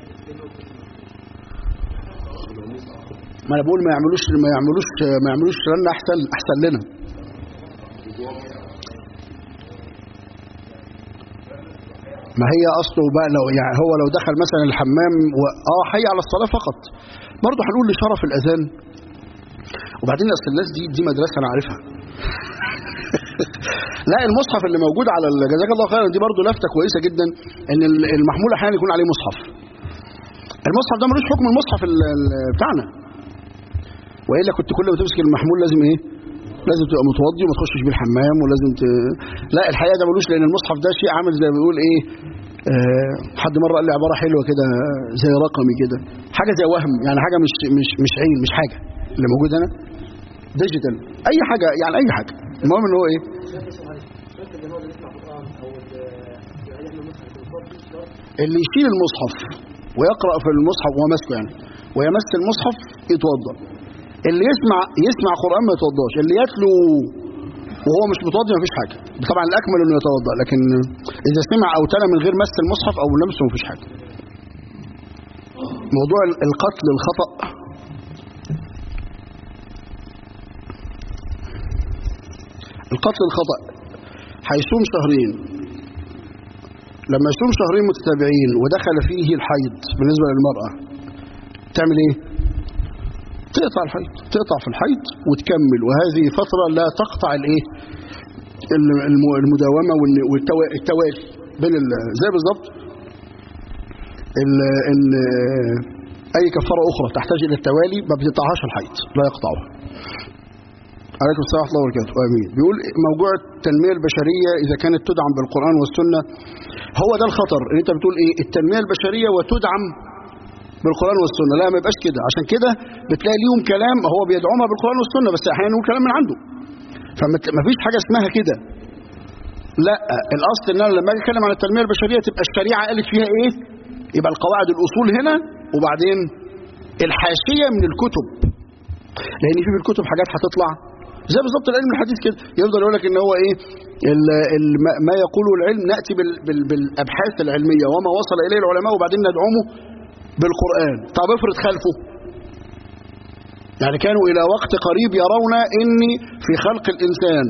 Speaker 1: ما انا بقول ما يعملوش ما يعملوش ما يعملوش رنه احسن احسن لنا ما هي اصله بقى لو يعني هو لو دخل مثلا الحمام و... اه حي على الصلاه فقط برضه هنقول لشرف الاذان وبعدين اصل الناس دي دي مدرسه انا عارفها لا المصحف اللي موجود على جزاك الله خيرا دي برضه لفته كويسه جدا ان المحمول احيانا يكون عليه مصحف المصحف ده ملوش حكم المصحف بتاعنا والا كنت كل ما تمسك المحمول لازم ايه لازم تبقى متوضي وما تخشش بيه الحمام ولازم ت... لا الحقيقه ده ملوش لان المصحف ده شيء عامل زي ما بيقول ايه آه حد مره قال لي عباره حلوه كده زي رقمي كده حاجه زي وهم يعني حاجه مش مش مش عين مش حاجه اللي موجود هنا ديجيتال اي حاجه يعني اي حاجه المهم ان هو ايه اللي يشيل المصحف ويقرأ في المصحف وهو ماسكه يعني ويمس المصحف يتوضا اللي يسمع يسمع قرآن ما يتوضاش اللي يتلو وهو مش متوضي مفيش حاجة طبعا الأكمل إنه يتوضا لكن إذا سمع أو تلا من غير مس المصحف أو لمسه مفيش حاجة موضوع القتل الخطأ القتل الخطأ هيصوم شهرين لما يصوم شهرين متتابعين ودخل فيه الحيض بالنسبة للمرأة تعمل ايه تقطع الحيض تقطع في الحيض وتكمل وهذه فترة لا تقطع الايه المداومة والتوالي بين زي بالظبط ان اي كفارة اخرى تحتاج الى التوالي ما بتقطعهاش الحيض لا يقطعها عليكم السلام ورحمة الله وبركاته آمين بيقول موضوع التنمية البشرية إذا كانت تدعم بالقرآن والسنة هو ده الخطر إن أنت بتقول إيه التنمية البشرية وتدعم بالقرآن والسنة لا ما يبقاش كده عشان كده بتلاقي ليهم كلام هو بيدعمها بالقرآن والسنة بس أحيانا يقول كلام من عنده فما فيش حاجة اسمها كده لا الأصل إن أنا لما أجي أتكلم عن التنمية البشرية تبقى الشريعة قالت فيها إيه يبقى القواعد الأصول هنا وبعدين الحاشية من الكتب لأن في في الكتب حاجات هتطلع زي بالظبط العلم الحديث كده يفضل يقول لك ان هو ايه ال ال ما يقوله العلم ناتي بال بال بالابحاث العلميه وما وصل اليه العلماء وبعدين ندعمه بالقران طب افرض خلفه يعني كانوا الى وقت قريب يرون ان في خلق الانسان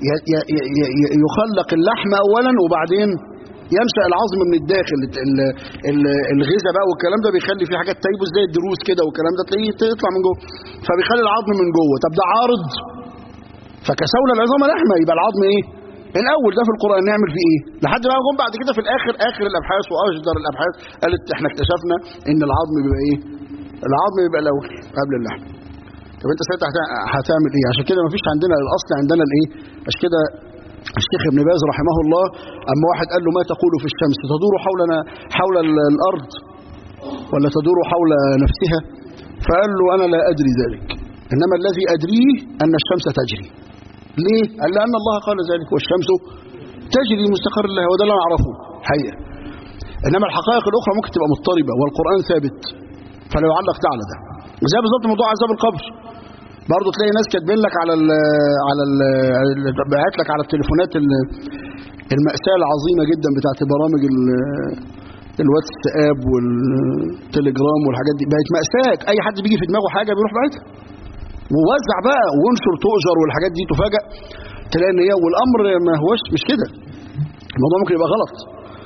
Speaker 1: يخلق اللحم اولا وبعدين ينشا العظم من الداخل الغذاء بقى والكلام ده بيخلي فيه حاجات تايبه زي الدروس كده والكلام ده تلاقيه تطلع من جوه فبيخلي العظم من جوه طب ده عارض فكسونا العظام لحمه يبقى العظم ايه الاول ده في القران نعمل فيه ايه لحد ما جم بعد كده في الاخر اخر الابحاث واجدر الابحاث قالت احنا اكتشفنا ان العظم بيبقى ايه العظم بيبقى الاول قبل اللحم طب انت ساعتها هتعمل ايه عشان كده مفيش عندنا الاصل عندنا الايه عشان كده الشيخ ابن باز رحمه الله اما واحد قال له ما تقول في الشمس تدور حولنا حول الارض ولا تدور حول نفسها فقال له انا لا ادري ذلك انما الذي ادريه ان الشمس تجري ليه؟ قال لأن الله قال ذلك والشمس تجري مستقر لها وده اللي أنا أعرفه حقيقة إنما الحقائق الأخرى ممكن تبقى مضطربة والقرآن ثابت فلا يعلق ده على ده زي بالظبط موضوع عذاب القبر برضه تلاقي ناس كاتبين لك على ال على ال باعت لك على التليفونات المأساة العظيمة جدا بتاعت برامج الواتساب والتليجرام والحاجات دي بقت مأساة أي حد بيجي في دماغه حاجة بيروح باعتها ووزع بقى وانشر تؤجر والحاجات دي تفاجأ تلاقي ان هي والامر ما هوش مش كده الموضوع ممكن يبقى غلط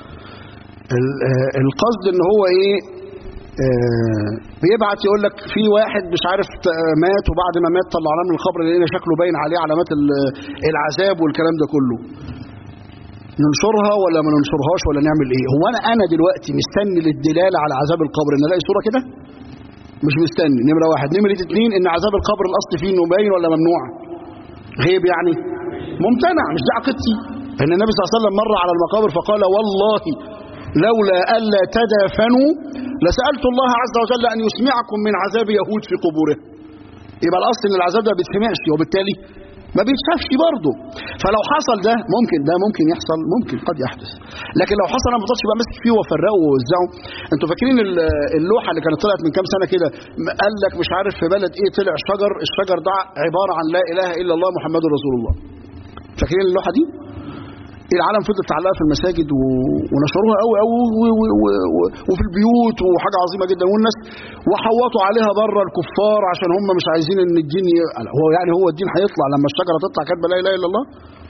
Speaker 1: القصد ان هو ايه آه بيبعت يقول لك في واحد مش عارف مات وبعد ما مات طلعناه من القبر لقينا شكله باين عليه علامات العذاب والكلام ده كله ننشرها ولا ما ننشرهاش ولا نعمل ايه هو انا انا دلوقتي مستني للدلاله على عذاب القبر ان الاقي صوره كده مش مستني نمرة واحد نمرة اتنين ان عذاب القبر الاصل فيه انه باين ولا ممنوع غيب يعني ممتنع مش دي عقيدتي ان النبي صلى الله عليه وسلم مر على المقابر فقال والله لولا الا تدافنوا لسالت الله عز وجل ان يسمعكم من عذاب يهود في قبوره يبقى الاصل ان العذاب ده ما بيتسمعش وبالتالي ما بيتشافش برضه فلو حصل ده ممكن ده ممكن يحصل ممكن قد يحدث لكن لو حصل انا ما بفضلش بقى ماسك فيه وافرقه واوزعه انتوا فاكرين اللوحه اللي كانت طلعت من كام سنه كده قال لك مش عارف في بلد ايه طلع شجر الشجر ده عباره عن لا اله الا الله محمد رسول الله فاكرين اللوحه دي العالم فضلت تعلقها في المساجد و... ونشروها قوي قوي و... و... وفي البيوت وحاجه عظيمه جدا والناس وحوطوا عليها بره الكفار عشان هم مش عايزين ان الدين ي... هو يعني هو الدين هيطلع لما الشجره تطلع كاتبه لا اله الا الله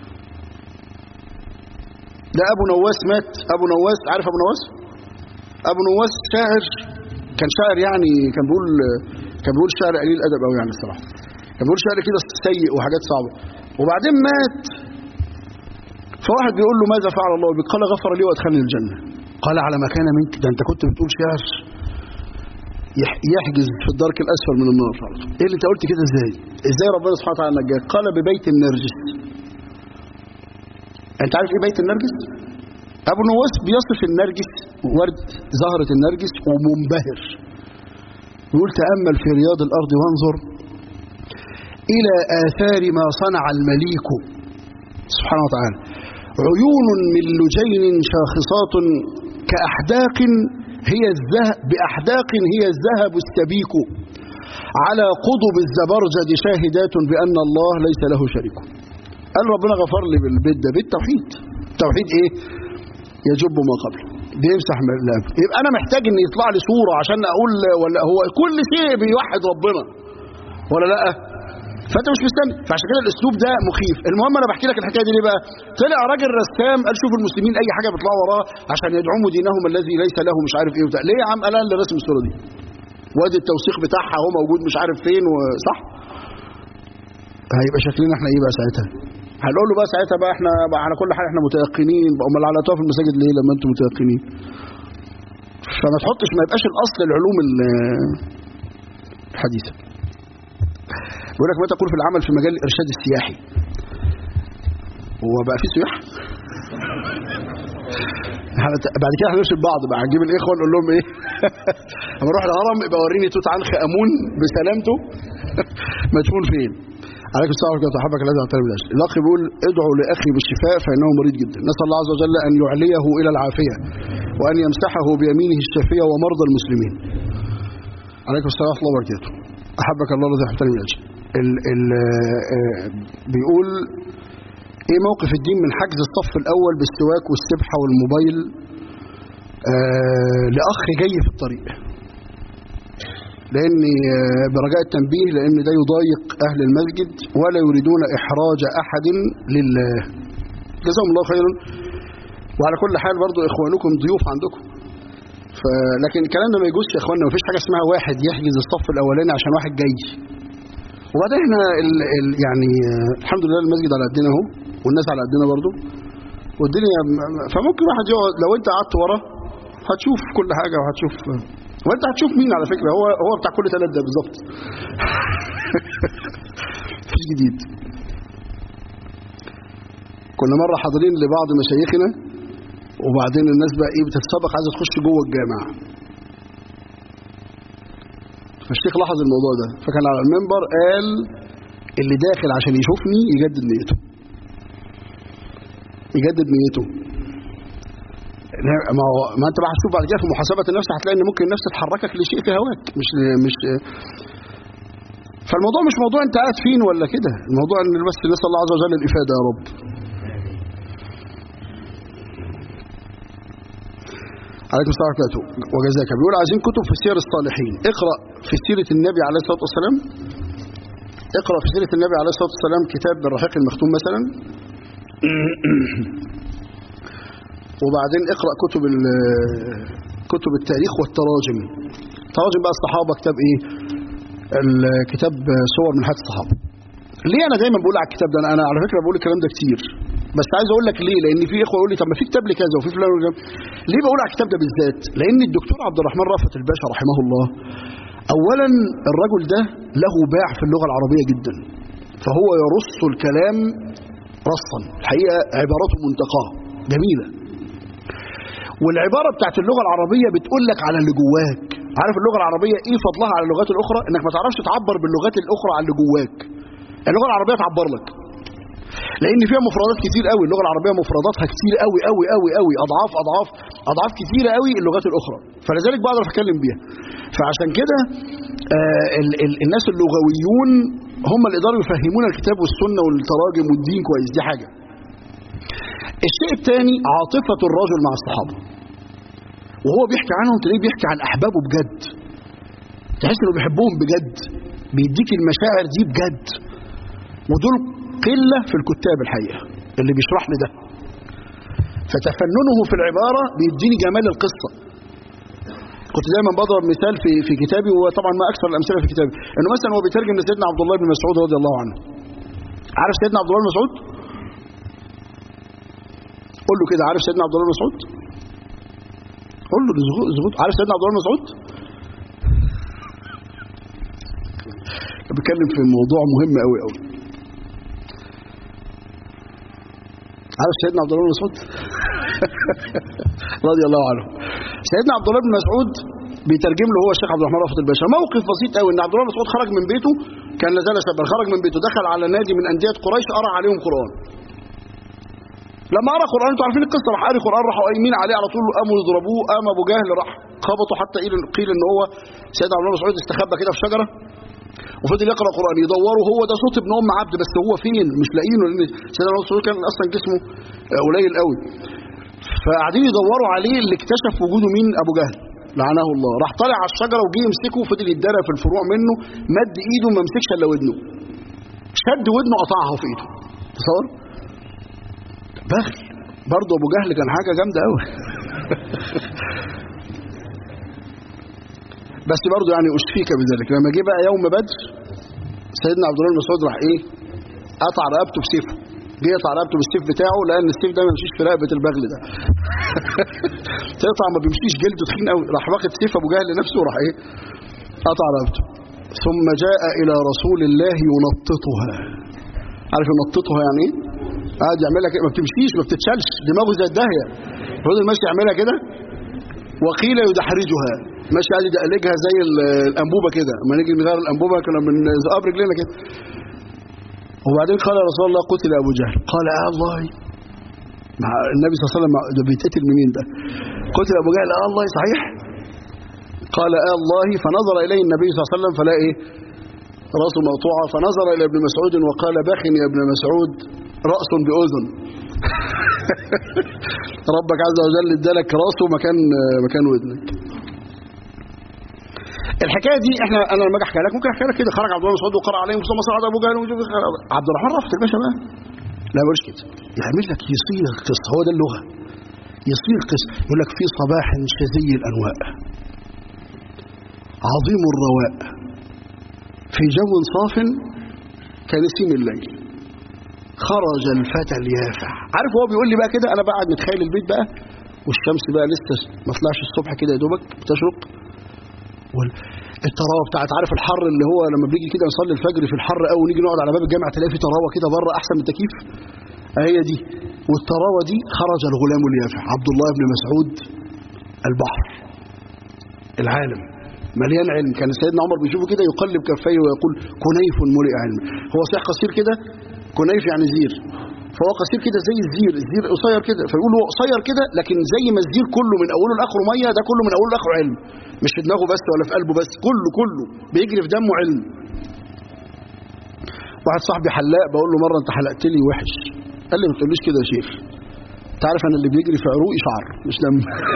Speaker 1: ده ابو نواس مات ابو نواس عارف ابو نواس ابو نواس شاعر كان شاعر يعني كان بيقول كان بيقول شعر قليل ادب قوي يعني الصراحه كان بيقول شعر كده سيء وحاجات صعبه وبعدين مات فواحد بيقول له ماذا فعل الله بك قال غفر لي وادخلني الجنة قال على ما كان منك ده انت كنت بتقول شعر يحجز في الدرك الاسفل من النار ايه اللي انت قلت كده ازاي ازاي ربنا سبحانه وتعالى نجاك قال ببيت النرجس انت عارف ايه بيت النرجس ابو نواس بيصف النرجس ورد زهرة النرجس ومنبهر يقول تأمل في رياض الارض وانظر الى اثار ما صنع المليك سبحانه وتعالى عيون من لجين شاخصات كأحداق هي الذهب بأحداق هي الذهب السبيك على قضب الزبرجد شاهدات بأن الله ليس له شريك قال ربنا غفر لي بالبيت ده بالتوحيد توحيد ايه يجب ما قبله بيمسح من الأب يبقى انا محتاج ان يطلع لي صوره عشان اقول ولا هو كل شيء بيوحد ربنا ولا لا فانت مش مستني فعشان كده الاسلوب ده مخيف المهم انا بحكي لك الحكايه دي ليه بقى طلع راجل رسام قال شوف المسلمين اي حاجه بيطلعوا وراه عشان يدعموا دينهم الذي ليس له مش عارف ايه وبتاع ليه يا عم قال انا اللي رسم الصوره دي وادي التوثيق بتاعها هو موجود مش عارف فين وصح هيبقى شكلنا احنا ايه بقى ساعتها هنقول له بقى ساعتها بقى احنا بقى على كل حال احنا متيقنين بقى امال على في المساجد ليه لما انتم متيقنين فما تحطش ما يبقاش الاصل العلوم الحديثه بيقول لك ما تقول في العمل في مجال الارشاد السياحي هو بقى في سياح بعد كده هنرشد بعض بقى هنجيب الاخوه نقول لهم ايه اما اروح الهرم يبقى وريني توت عنخ امون بسلامته مدفون فين عليكم السلام ورحمه الله حبك الذي اعتنى بالاجر الاخ بيقول ادعوا لاخي بالشفاء فانه مريض جدا نسال الله عز وجل ان يعليه الى العافيه وان يمسحه بيمينه الشافيه ومرضى المسلمين عليكم السلام ورحمه الله وبركاته احبك الله الذي اعتنى بالاجر ال ال بيقول ايه موقف الدين من حجز الصف الاول بالسواك والسبحه والموبايل آه لاخ جاي في الطريق لان برجاء التنبيه لان ده يضايق اهل المسجد ولا يريدون احراج احد لله جزاهم الله خيرا وعلى كل حال برضو اخوانكم ضيوف عندكم لكن الكلام ده ما يجوزش يا اخوانا مفيش حاجه اسمها واحد يحجز الصف الاولاني عشان واحد جاي وبعدين احنا ال ال يعني الحمد لله المسجد على قدنا اهو والناس على قدنا برضو والدنيا فممكن واحد يقعد لو انت قعدت ورا هتشوف كل حاجه وهتشوف وانت هتشوف مين على فكره هو هو بتاع كل ثلاث ده بالظبط مفيش جديد كنا مره حاضرين لبعض مشايخنا وبعدين الناس بقى ايه بتتسابق عايزه تخش جوه الجامع فالشيخ لاحظ الموضوع ده فكان على المنبر قال اللي داخل عشان يشوفني يجدد نيته يجدد نيته ما هو ما انت بقى هتشوف بعد كده في محاسبه النفس هتلاقي ان ممكن النفس تحركك لشيء في هواك مش مش فالموضوع مش موضوع انت قاعد فين ولا كده الموضوع ان بس نسال الله عز وجل الافاده يا رب عليكم السلام ورحمه الله وجزاك بيقول عايزين كتب في سير الصالحين اقرا في سيره النبي عليه الصلاه والسلام اقرا في سيره النبي عليه الصلاه والسلام كتاب الرحيق المختوم مثلا وبعدين اقرا كتب كتب التاريخ والتراجم تراجم بقى الصحابه كتاب ايه الكتاب صور من حياه الصحابه ليه انا دايما بقول على الكتاب ده انا, أنا على فكره بقول الكلام ده كتير بس عايز اقول لك ليه لان في اخوه يقول لي طب ما في كتاب لكذا وفي فلان ليه بقول على الكتاب ده بالذات لان الدكتور عبد الرحمن رافت الباشا رحمه الله اولا الرجل ده له باع في اللغه العربيه جدا فهو يرص الكلام رصا الحقيقه عباراته منتقاه جميله والعباره بتاعت اللغه العربيه بتقول لك على اللي جواك عارف اللغه العربيه ايه فضلها على اللغات الاخرى انك ما تعرفش تعبر باللغات الاخرى عن اللي جواك اللغه العربيه تعبر لك لان فيها مفردات كتير قوي اللغه العربيه مفرداتها كتير قوي قوي قوي قوي اضعاف اضعاف اضعاف كتيره قوي اللغات الاخرى فلذلك بقدر اتكلم بيها فعشان كده آه ال ال الناس اللغويون هم اللي يقدروا يفهمونا الكتاب والسنه والتراجم والدين كويس دي حاجه الشيء الثاني عاطفه الرجل مع الصحابه وهو بيحكي عنهم تلاقيه بيحكي عن احبابه بجد تحس انه بيحبهم بجد بيديك المشاعر دي بجد ودول قلة في الكتاب الحقيقة اللي بيشرح لي ده فتفننه في العبارة بيديني جمال القصة كنت دايما بضرب مثال في في كتابي وطبعا ما اكثر الامثله في كتابي انه مثلا هو بيترجم لسيدنا عبد الله بن مسعود رضي الله عنه عارف سيدنا عبد الله بن مسعود قول له كده عارف سيدنا عبد الله بن مسعود قول له زغوط عارف سيدنا عبد الله بن مسعود بيتكلم في موضوع مهم قوي قوي عارف سيدنا عبد الله بن مسعود رضي الله عنه سيدنا عبد الله بن مسعود بيترجم له هو الشيخ عبد الرحمن رافت الباشا موقف بسيط قوي ان عبد الله بن مسعود خرج من بيته كان لا زال شابا خرج من بيته دخل على نادي من انديه قريش قرا عليهم قران لما قرا قران انتوا عارفين القصه راح قاري قران راحوا قايمين عليه على طول قاموا يضربوه قام ابو جهل راح خبطوا حتى قيل قيل ان هو سيدنا عبد الله بن مسعود استخبى كده في شجره وفضل يقرا قران يدوروا هو ده صوت ابن ام عبد بس هو فين مش لاقيينه لان سيدنا عبد الله كان اصلا جسمه قليل قوي فقاعدين يدوروا عليه اللي اكتشف وجوده مين ابو جهل لعنه الله راح طالع على الشجره وجه يمسكه وفضل يتدرى في الفروع منه مد ايده ما مسكش الا ودنه شد ودنه قطعها في ايده تصور بخل برضه ابو جهل كان حاجه جامده قوي بس برضه يعني اشفيك بذلك لما جه بقى يوم بدر سيدنا عبد الله بن مسعود راح ايه قطع رقبته بسيفه جه يقطع رقبته بالسيف بتاعه لان السيف ده ما يمشيش في رقبه البغل ده تقطع ما بيمشيش جلده تخين قوي راح واخد سيف ابو جهل نفسه وراح ايه قطع رقبته ثم جاء الى رسول الله ينططها عارف ينططها يعني ايه قاعد يعملها كده ما بتمشيش ما بتتشالش دماغه زي الداهيه فضل ماشي يعملها كده وقيل يدحرجها ماشي قاعد يدقلجها زي الانبوبه كده لما نيجي نغير الانبوبه كنا بنزقها برجلنا كده وبعدين قال يا رسول الله قتل ابو جهل قال اه الله مع النبي صلى الله عليه وسلم ده بيتقتل منين ده قتل ابو جهل اه الله صحيح قال اه الله فنظر اليه النبي صلى الله عليه وسلم فلا ايه راسه مقطوعه فنظر الى ابن مسعود وقال بخ يا ابن مسعود راس باذن ربك عز وجل ادالك راسه مكان مكان ودنك الحكايه دي احنا انا لما اجي احكي لك ممكن احكي لك كده خرج عبد الله بن مسعود وقرا عليهم ثم صعد ابو جهل عبد الرحمن رفض الباشا بقى لا مش كده يعمل لك يصيغ قصه هو ده اللغه يصيغ قصه يقول لك في صباح شذي الانواء عظيم الرواء في جو صاف كنسيم الليل خرج الفتى اليافع عارف هو بيقول لي بقى كده انا بقى قاعد متخيل البيت بقى والشمس بقى لسه ما طلعش الصبح كده يا دوبك بتشرق الطراوه بتاعت عارف الحر اللي هو لما بنيجي كده نصلي الفجر في الحر قوي ونيجي نقعد على باب الجامع تلاقي في طراوه كده بره احسن من التكييف هي دي والطراوه دي خرج الغلام اليافع عبد الله بن مسعود البحر العالم مليان علم كان سيدنا عمر بيشوفه كده يقلب كفيه ويقول كنيف ملئ علم هو صحيح قصير كده كنيف يعني زير فهو قصير كده زي الزير الزير قصير كده فيقول هو قصير كده لكن زي ما الزير كله من اوله لاخره ميه ده كله من اوله لاخره علم مش في دماغه بس ولا في قلبه بس كله كله بيجري في دمه علم واحد صاحبي حلاق بقول له مره انت حلقت لي وحش قال لي ما تقوليش كده يا شيخ انت عارف انا اللي بيجري في عروقي شعر مش دم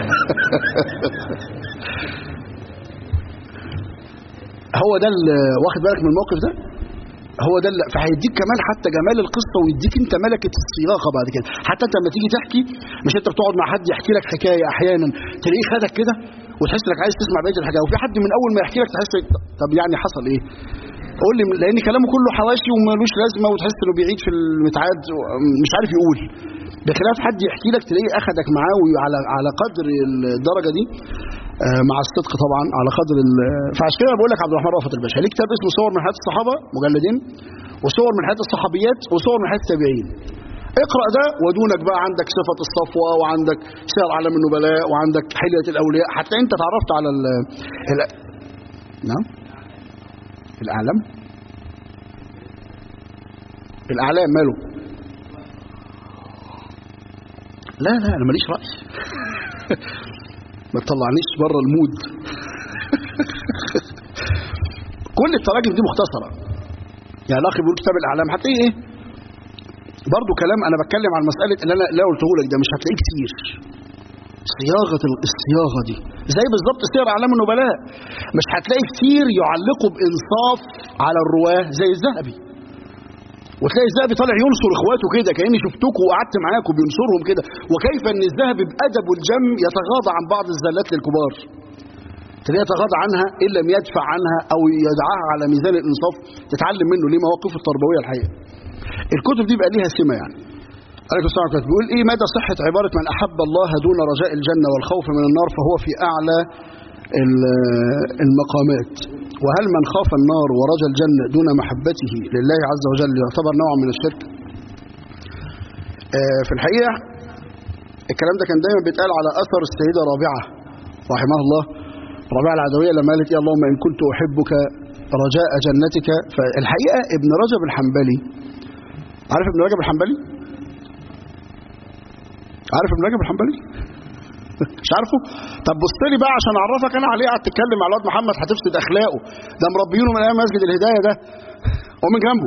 Speaker 1: هو ده واخد بالك من الموقف ده هو ده اللي فهيديك كمان حتى جمال القصه ويديك انت ملكه الصياغه بعد كده حتى انت لما تيجي تحكي مش انت بتقعد مع حد يحكي لك حكايه احيانا تلاقيه خدك كده وتحس انك عايز تسمع بقيه الحكايه وفي حد من اول ما يحكي لك تحس طب يعني حصل ايه قول لي لان كلامه كله حواشي ومالوش لازمه وتحس انه بيعيد في المتعاد مش عارف يقول بخلاف حد يحكي لك تلاقيه اخدك معاه على على قدر الدرجه دي مع الصدق طبعا على قدر فعشان كده بقول لك عبد الرحمن رافت الباشا ليه كتاب اسمه صور من حياه الصحابه مجلدين وصور من حياه الصحابيات وصور من حياه التابعين اقرا ده ودونك بقى عندك صفه الصفوه وعندك سير اعلام النبلاء وعندك حليه الاولياء حتى انت تعرفت على ال ال نعم الاعلام الاعلام ماله لا لا انا ماليش راي ما تطلعنيش بره المود كل التراجم دي مختصره يعني الاخ بيقول كتاب الاعلام هتلاقيه ايه برضه كلام انا بتكلم عن مساله اللي انا لا قلته لك ده مش هتلاقيه كتير صياغه الصياغه دي زي بالظبط سير اعلام النبلاء مش هتلاقي كتير يعلقوا بانصاف على الرواه زي الذهبي وتلاقي الذهبي طالع ينصر اخواته كده كاني شفتكم وقعدت معاكم بينصرهم كده وكيف ان الذهبي بادب الجم يتغاضى عن بعض الزلات للكبار تلاقيه يتغاضى عنها ان لم يدفع عنها او يدعاها على ميزان الانصاف تتعلم منه ليه مواقفه التربويه الحقيقه الكتب دي بقى ليها سمه يعني عليكم السلام عليكم بيقول ايه مدى صحه عباره من احب الله دون رجاء الجنه والخوف من النار فهو في اعلى المقامات وهل من خاف النار ورجى الجنة دون محبته لله عز وجل يعتبر نوع من الشرك في الحقيقة الكلام ده كان دايما بيتقال على أثر السيدة رابعة رحمها الله رابعة العدوية لما قالت يا اللهم إن كنت أحبك رجاء جنتك فالحقيقة ابن رجب الحنبلي عارف ابن رجب الحنبلي عارف ابن رجب الحنبلي مش عارفه طب بص لي بقى عشان اعرفك انا عليه قاعد تتكلم مع الواد محمد هتفسد اخلاقه ده مربيينه من ايام مسجد الهدايه ده هو من جنبه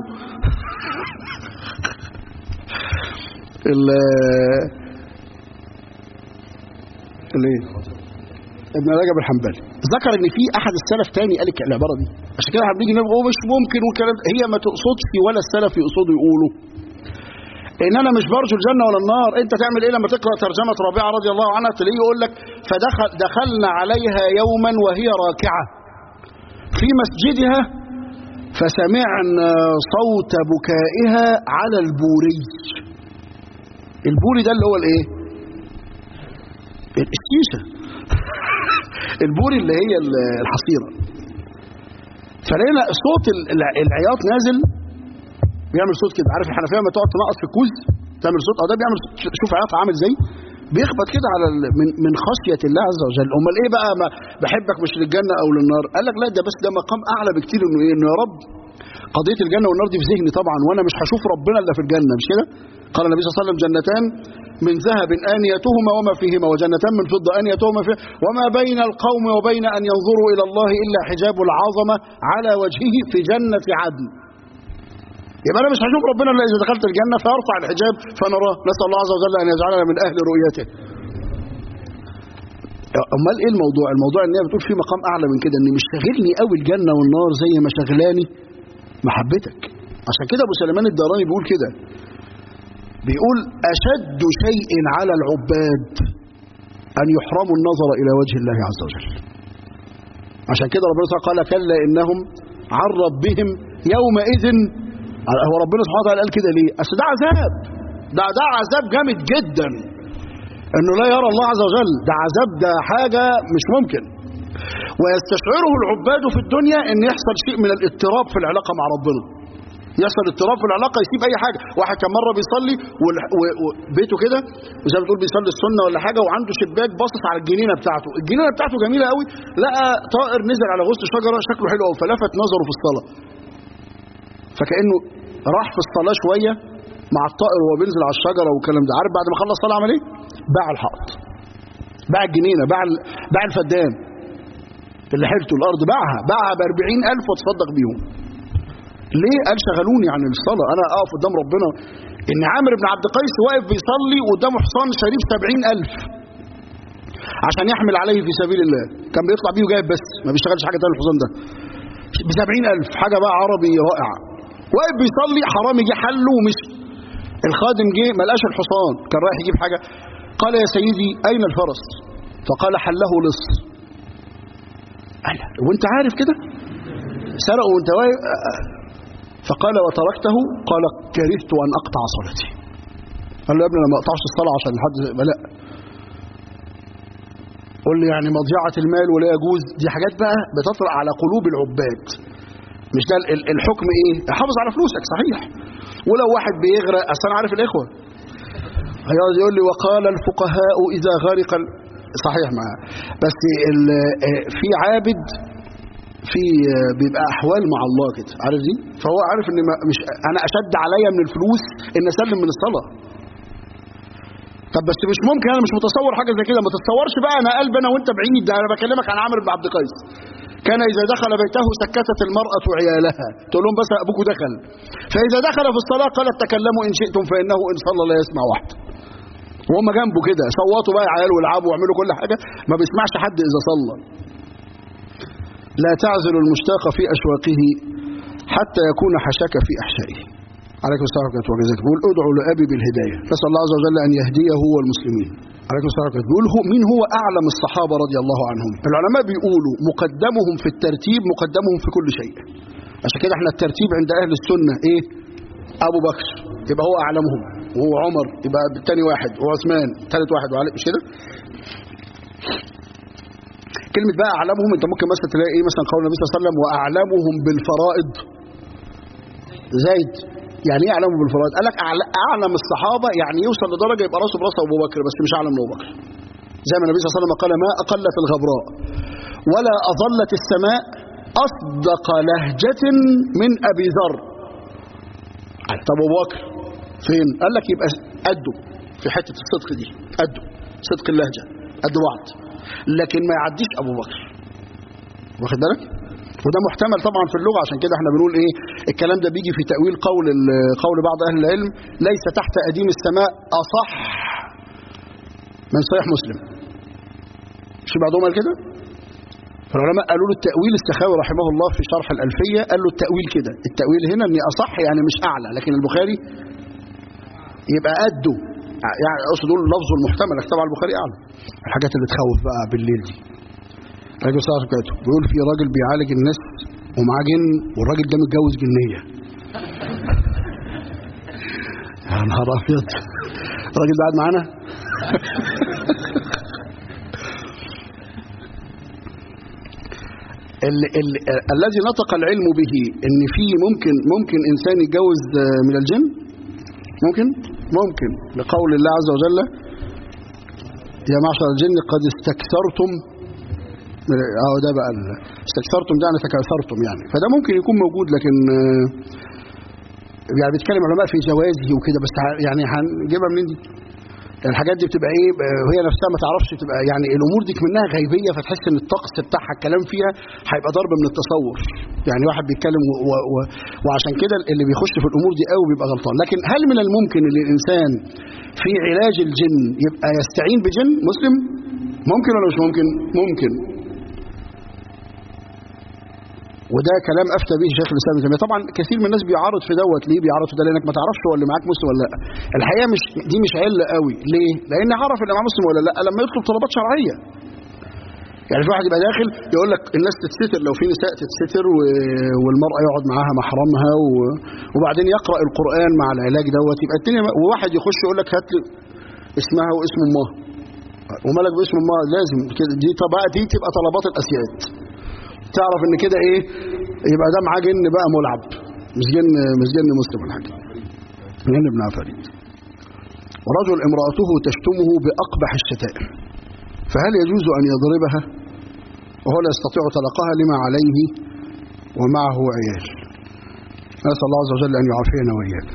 Speaker 1: ال الايه ابن رجب الحنبلي ذكر ان في احد السلف تاني قال العباره دي عشان كده احنا بنيجي نقول هو مش ممكن والكلام هي ما تقصدش ولا السلف يقصدوا يقولوا ان انا مش برجو الجنه ولا النار انت تعمل ايه لما تقرا ترجمه ربيعه رضي الله عنها تلاقيه يقول لك فدخل دخلنا عليها يوما وهي راكعه في مسجدها فسمعنا صوت بكائها على البوري البوري ده اللي هو الايه الشيشه البوري اللي هي الحصيره فلقينا صوت العياط نازل بيعمل صوت كده عارف الحنفيه لما تقعد تنقص في الكوز تعمل صوت اه ده بيعمل صوت شوف عياط عامل ازاي بيخبط كده على ال... من من خشيه الله عز وجل امال ايه بقى ما بحبك مش للجنه او للنار قال لك لا ده بس ده مقام اعلى بكتير انه ايه انه يا رب قضيه الجنه والنار دي في ذهني طبعا وانا مش هشوف ربنا الا في الجنه مش كده قال النبي صلى الله عليه وسلم جنتان من ذهب آنيتهما وما فيهما وجنتان من فضة آنيتهما فيها وما بين القوم وبين أن ينظروا إلى الله إلا حجاب العظمة على وجهه في جنة عدن يبقى أنا مش هشوف ربنا إلا إذا دخلت الجنة فأرفع الحجاب فنراه نسأل الله عز وجل أن يجعلنا من أهل رؤيته امال ايه الموضوع الموضوع ان هي بتقول في مقام اعلى من كده ان مش شاغلني قوي الجنه والنار زي ما شغلاني محبتك عشان كده ابو سليمان الداراني بيقول كده بيقول اشد شيء على العباد ان يحرموا النظر الى وجه الله عز وجل عشان كده ربنا سبحانه قال كلا انهم عن ربهم يومئذ هو ربنا سبحانه وتعالى قال كده ليه اصل ده عذاب ده ده عذاب جامد جدا انه لا يرى الله عز وجل ده عذاب ده حاجه مش ممكن ويستشعره العباد في الدنيا ان يحصل شيء من الاضطراب في العلاقه مع ربنا يحصل اضطراب في العلاقه يسيب اي حاجه واحد كان مره بيصلي وبيته كده زي ما بتقول بيصلي السنه ولا حاجه وعنده شباك باصص على الجنينه بتاعته الجنينه بتاعته جميله قوي لقى طائر نزل على غصن شجره شكله حلو قوي فلفت نظره في الصلاه فكانه راح في الصلاه شويه مع الطائر وهو بينزل على الشجره والكلام ده عارف بعد ما خلص صلاه عمل ايه باع الحائط باع الجنينه باع باع الفدان اللي حيلته الارض باعها باعها ب 40000 وتصدق بيهم ليه قال شغلوني عن الصلاه انا اقف قدام ربنا ان عامر بن عبد القيس واقف بيصلي وقدامه حصان شريف 70000 عشان يحمل عليه في سبيل الله كان بيطلع بيه وجايب بس ما بيشتغلش حاجه تاني الحصان ده ب 70000 حاجه بقى عربي رائع واقف بيصلي حرامي جه حله ومشي الخادم جه ما لقاش الحصان كان رايح يجيب حاجه قال يا سيدي اين الفرس فقال حله لص قال وانت عارف كده سرقوا وانت واقف فقال وتركته قال كرهت ان اقطع صلاتي قال له يا ابني انا ما اقطعش الصلاه عشان حد لا قول لي يعني مضيعه المال ولا يجوز دي حاجات بقى بتطرق على قلوب العباد مش ده الحكم ايه حافظ على فلوسك صحيح ولو واحد بيغرق اصل انا عارف الاخوه هيقعد يقول لي وقال الفقهاء اذا غرق ال... صحيح معاه بس ال... في عابد في بيبقى احوال مع الله كده عارف دي فهو عارف ان ما مش انا اشد عليا من الفلوس ان اسلم من الصلاه طب بس مش ممكن انا مش متصور حاجه زي كده ما تتصورش بقى انا قلب انا وانت بعيد ده انا بكلمك عن عامر بن عبد القيس كان إذا دخل بيته سكتت المرأة عيالها تقول لهم بس أبوك دخل فإذا دخل في الصلاة قالت تكلموا إن شئتم فإنه إن صلى لا يسمع واحد وهم جنبه كده صوتوا بقى عيال والعبوا واعملوا كل حاجة ما بيسمعش حد إذا صلى لا تعزل المشتاق في أشواقه حتى يكون حشاك في أحشائه عليكم السلام ورحمة الله وبركاته بيقول ادعوا لأبي بالهداية نسأل الله عز وجل أن يهديه والمسلمين عليكم السلام ورحمة بيقول هو مين هو أعلم الصحابة رضي الله عنهم العلماء بيقولوا مقدمهم في الترتيب مقدمهم في كل شيء عشان كده احنا الترتيب عند أهل السنة إيه أبو بكر يبقى هو أعلمهم وهو عمر يبقى الثاني واحد وعثمان ثالث واحد وعلي مش كده كلمة بقى أعلمهم أنت ممكن مثلا تلاقي إيه مثلا قول النبي صلى الله عليه وسلم وأعلمهم بالفرائض زايد يعني ايه اعلم بالفرائض قال لك اعلم الصحابه يعني يوصل لدرجه يبقى راسه براس ابو بكر بس مش اعلم من ابو بكر زي ما النبي صلى الله عليه وسلم قال ما اقلت الغبراء ولا اظلت السماء اصدق لهجه من ابي ذر طب ابو بكر فين قال لك يبقى قده في حته الصدق دي قده صدق اللهجه قد بعض لكن ما يعديش ابو بكر واخد بالك وده محتمل طبعا في اللغه عشان كده احنا بنقول ايه الكلام ده بيجي في تاويل قول قول بعض اهل العلم ليس تحت اديم السماء اصح من صحيح مسلم مش بعضهم قال كده فالعلماء قالوا له التأويل السخاوي رحمه الله في شرح الألفية قال له التأويل كده التأويل هنا اني أصح يعني مش أعلى لكن البخاري يبقى قده يعني أقصد أقول لفظه المحتمل لكن طبعا البخاري أعلى الحاجات اللي تخوف بقى بالليل دي راجل صاحب كاتب بيقول في راجل بيعالج الناس ومعاه جن والراجل ده متجوز جنية يا نهار أبيض الراجل ده قاعد معانا ال ال الذي نطق العلم به ان في ممكن ممكن انسان يتجوز من الجن ممكن ممكن لقول الله عز وجل يا معشر الجن قد استكثرتم اه ده بقى استكثرتم ده يعني تكاثرتم يعني فده ممكن يكون موجود لكن يعني بيتكلم علماء في جوازه وكده بس يعني هنجيبها منين دي الحاجات دي بتبقى ايه هي نفسها ما تعرفش تبقى يعني الامور دي منها غيبيه فتحس ان الطقس بتاعها الكلام فيها هيبقى ضرب من التصور يعني واحد بيتكلم و و و وعشان كده اللي بيخش في الامور دي قوي بيبقى غلطان لكن هل من الممكن ان الانسان في علاج الجن يبقى يستعين بجن مسلم ممكن ولا مش ممكن ممكن وده كلام افتى به شيخ الاسلام ابن تيميه طبعا كثير من الناس بيعارض في دوت ليه بيعارض في ده لانك ما تعرفش هو اللي معاك مسلم ولا لا الحقيقه مش دي مش عله قوي ليه لان عرف اللي معاه مسلم ولا لا لما يطلب طلبات شرعيه يعني في واحد يبقى داخل يقول لك الناس تتستر لو في نساء تتستر والمراه يقعد معاها محرمها وبعدين يقرا القران مع العلاج دوت يبقى الدنيا وواحد يخش يقول لك هات لي اسمها واسم امها ومالك باسم امها لازم كده دي طبعا دي تبقى طلبات الاسياد تعرف ان كده ايه يبقى ده معاه جن بقى ملعب مش جن مش جن مسلم ولا حاجه جن ابن عفاريت ورجل امراته تشتمه باقبح الشتائم فهل يجوز ان يضربها وهو لا يستطيع طلقها لما عليه ومعه عيال نسال الله عز وجل ان يعافينا واياك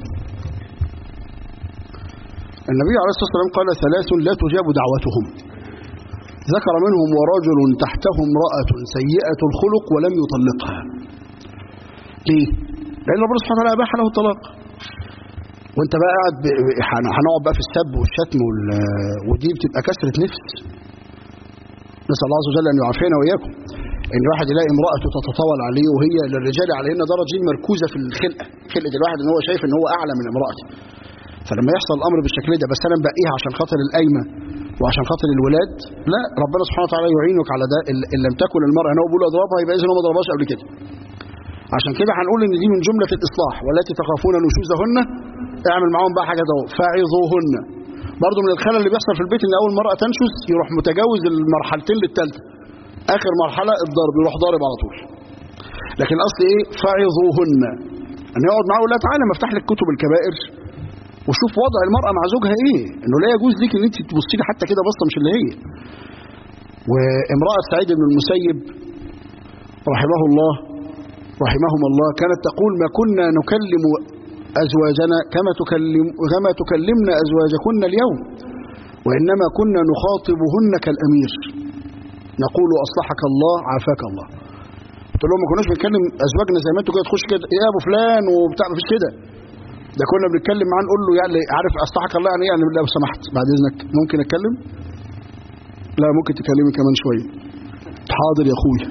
Speaker 1: النبي عليه الصلاه والسلام قال ثلاث لا تجاب دعوتهم ذكر منهم ورجل تحته امرأة سيئة الخلق ولم يطلقها ليه؟ لأن ربنا سبحانه وتعالى أباح له الطلاق وانت بقى قاعد هنقعد بقى في السب والشتم ودي بتبقى كسرة نفس نسأل الله عز وجل أن يعافينا وإياكم ان واحد يلاقي امرأته تتطاول عليه وهي للرجال عليهن درجة مركوزة في الخلقة خلقة الواحد ان هو شايف ان هو اعلى من امرأته فلما يحصل الامر بالشكل ده بس انا مبقيها عشان خاطر القايمه وعشان خاطر الولاد لا ربنا سبحانه وتعالى يعينك على ده ان لم تكن المراه ان هو بيقول اضربها يبقى اذا هو ما ضربهاش قبل كده عشان كده هنقول ان دي من جمله الاصلاح والتي تخافون نشوزهن اعمل معاهم بقى حاجه اهو فاعظوهن برضه من الخلل اللي بيحصل في البيت ان اول مره تنشز يروح متجاوز المرحلتين للثالثه اخر مرحله الضرب يروح ضارب على طول لكن الاصل ايه فاعظوهن ان يقعد معاه يقول لها تعالى ما افتح لك كتب الكبائر وشوف وضع المرأة مع زوجها ايه انه لا يجوز ليك ان انت تبصي لي حتى كده بصه مش اللي هي وامرأة سعيد بن المسيب رحمه الله رحمهم الله كانت تقول ما كنا نكلم أزواجنا كما تكلم كما تكلمنا أزواجكن اليوم وإنما كنا نخاطبهن كالأمير نقول أصلحك الله عافاك الله قلت لهم ما كناش بنتكلم أزواجنا زي ما انتوا كده تخش كده إيه يا أبو فلان وبتاع مفيش كده ده كنا بنتكلم معاه نقول له يعني عارف اصلحك الله يعني يعني لو سمحت بعد اذنك ممكن اتكلم لا ممكن تكلمي كمان شويه حاضر يا اخويا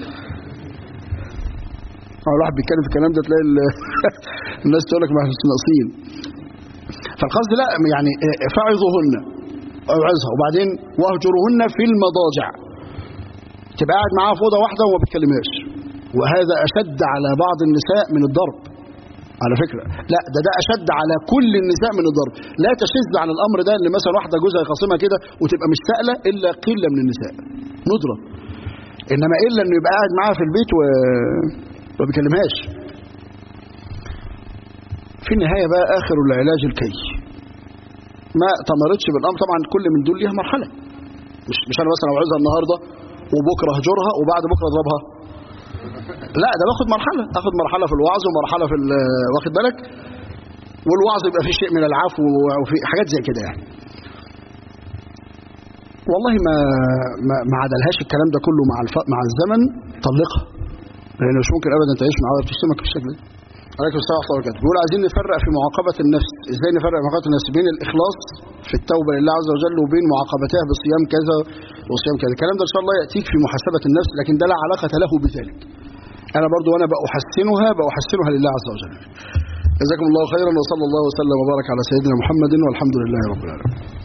Speaker 1: اه الواحد بيتكلم في الكلام ده تلاقي الناس تقول لك ما احنا ناقصين فالقصد لا يعني فعظوهن اوعظها وبعدين واهجرهن في المضاجع تبقى قاعد معاها في اوضه واحده وما بتكلمهاش وهذا اشد على بعض النساء من الضرب على فكرة لا ده ده أشد على كل النساء من الضرب لا تشذ على الأمر ده اللي مثلا واحدة جوزها يخاصمها كده وتبقى مش سائلة إلا قلة من النساء ندرة إنما إلا إنه يبقى قاعد معاها في البيت و ما بيكلمهاش في النهاية بقى آخر العلاج الكي ما تمرتش بالأمر طبعا كل من دول ليها مرحلة مش مش أنا مثلا أوعظها النهاردة وبكرة هجرها وبعد بكرة أضربها لا ده باخد مرحلة اخد مرحلة في الوعظ ومرحلة في واخد بالك والوعظ يبقى فيه شيء من العفو وفي حاجات زي كده يعني والله ما ما, ما عدلهاش الكلام ده كله مع الف... مع الزمن طلقها لان مش ممكن ابدا تعيش معاها وتشتمك بالشكل ده عليكم السلام ورحمه الله وبركاته بيقول عايزين نفرق في معاقبه النفس ازاي نفرق معاقبه النفس بين الاخلاص في التوبه لله عز وجل وبين معاقبتها بصيام كذا وصيام كذا الكلام ده ان شاء الله ياتيك في محاسبه النفس لكن ده لا علاقه له بذلك انا برضو وانا بأحسنها بأحسنها لله عز وجل جزاكم الله خيرا وصلى الله وسلم وبارك على سيدنا محمد والحمد لله رب العالمين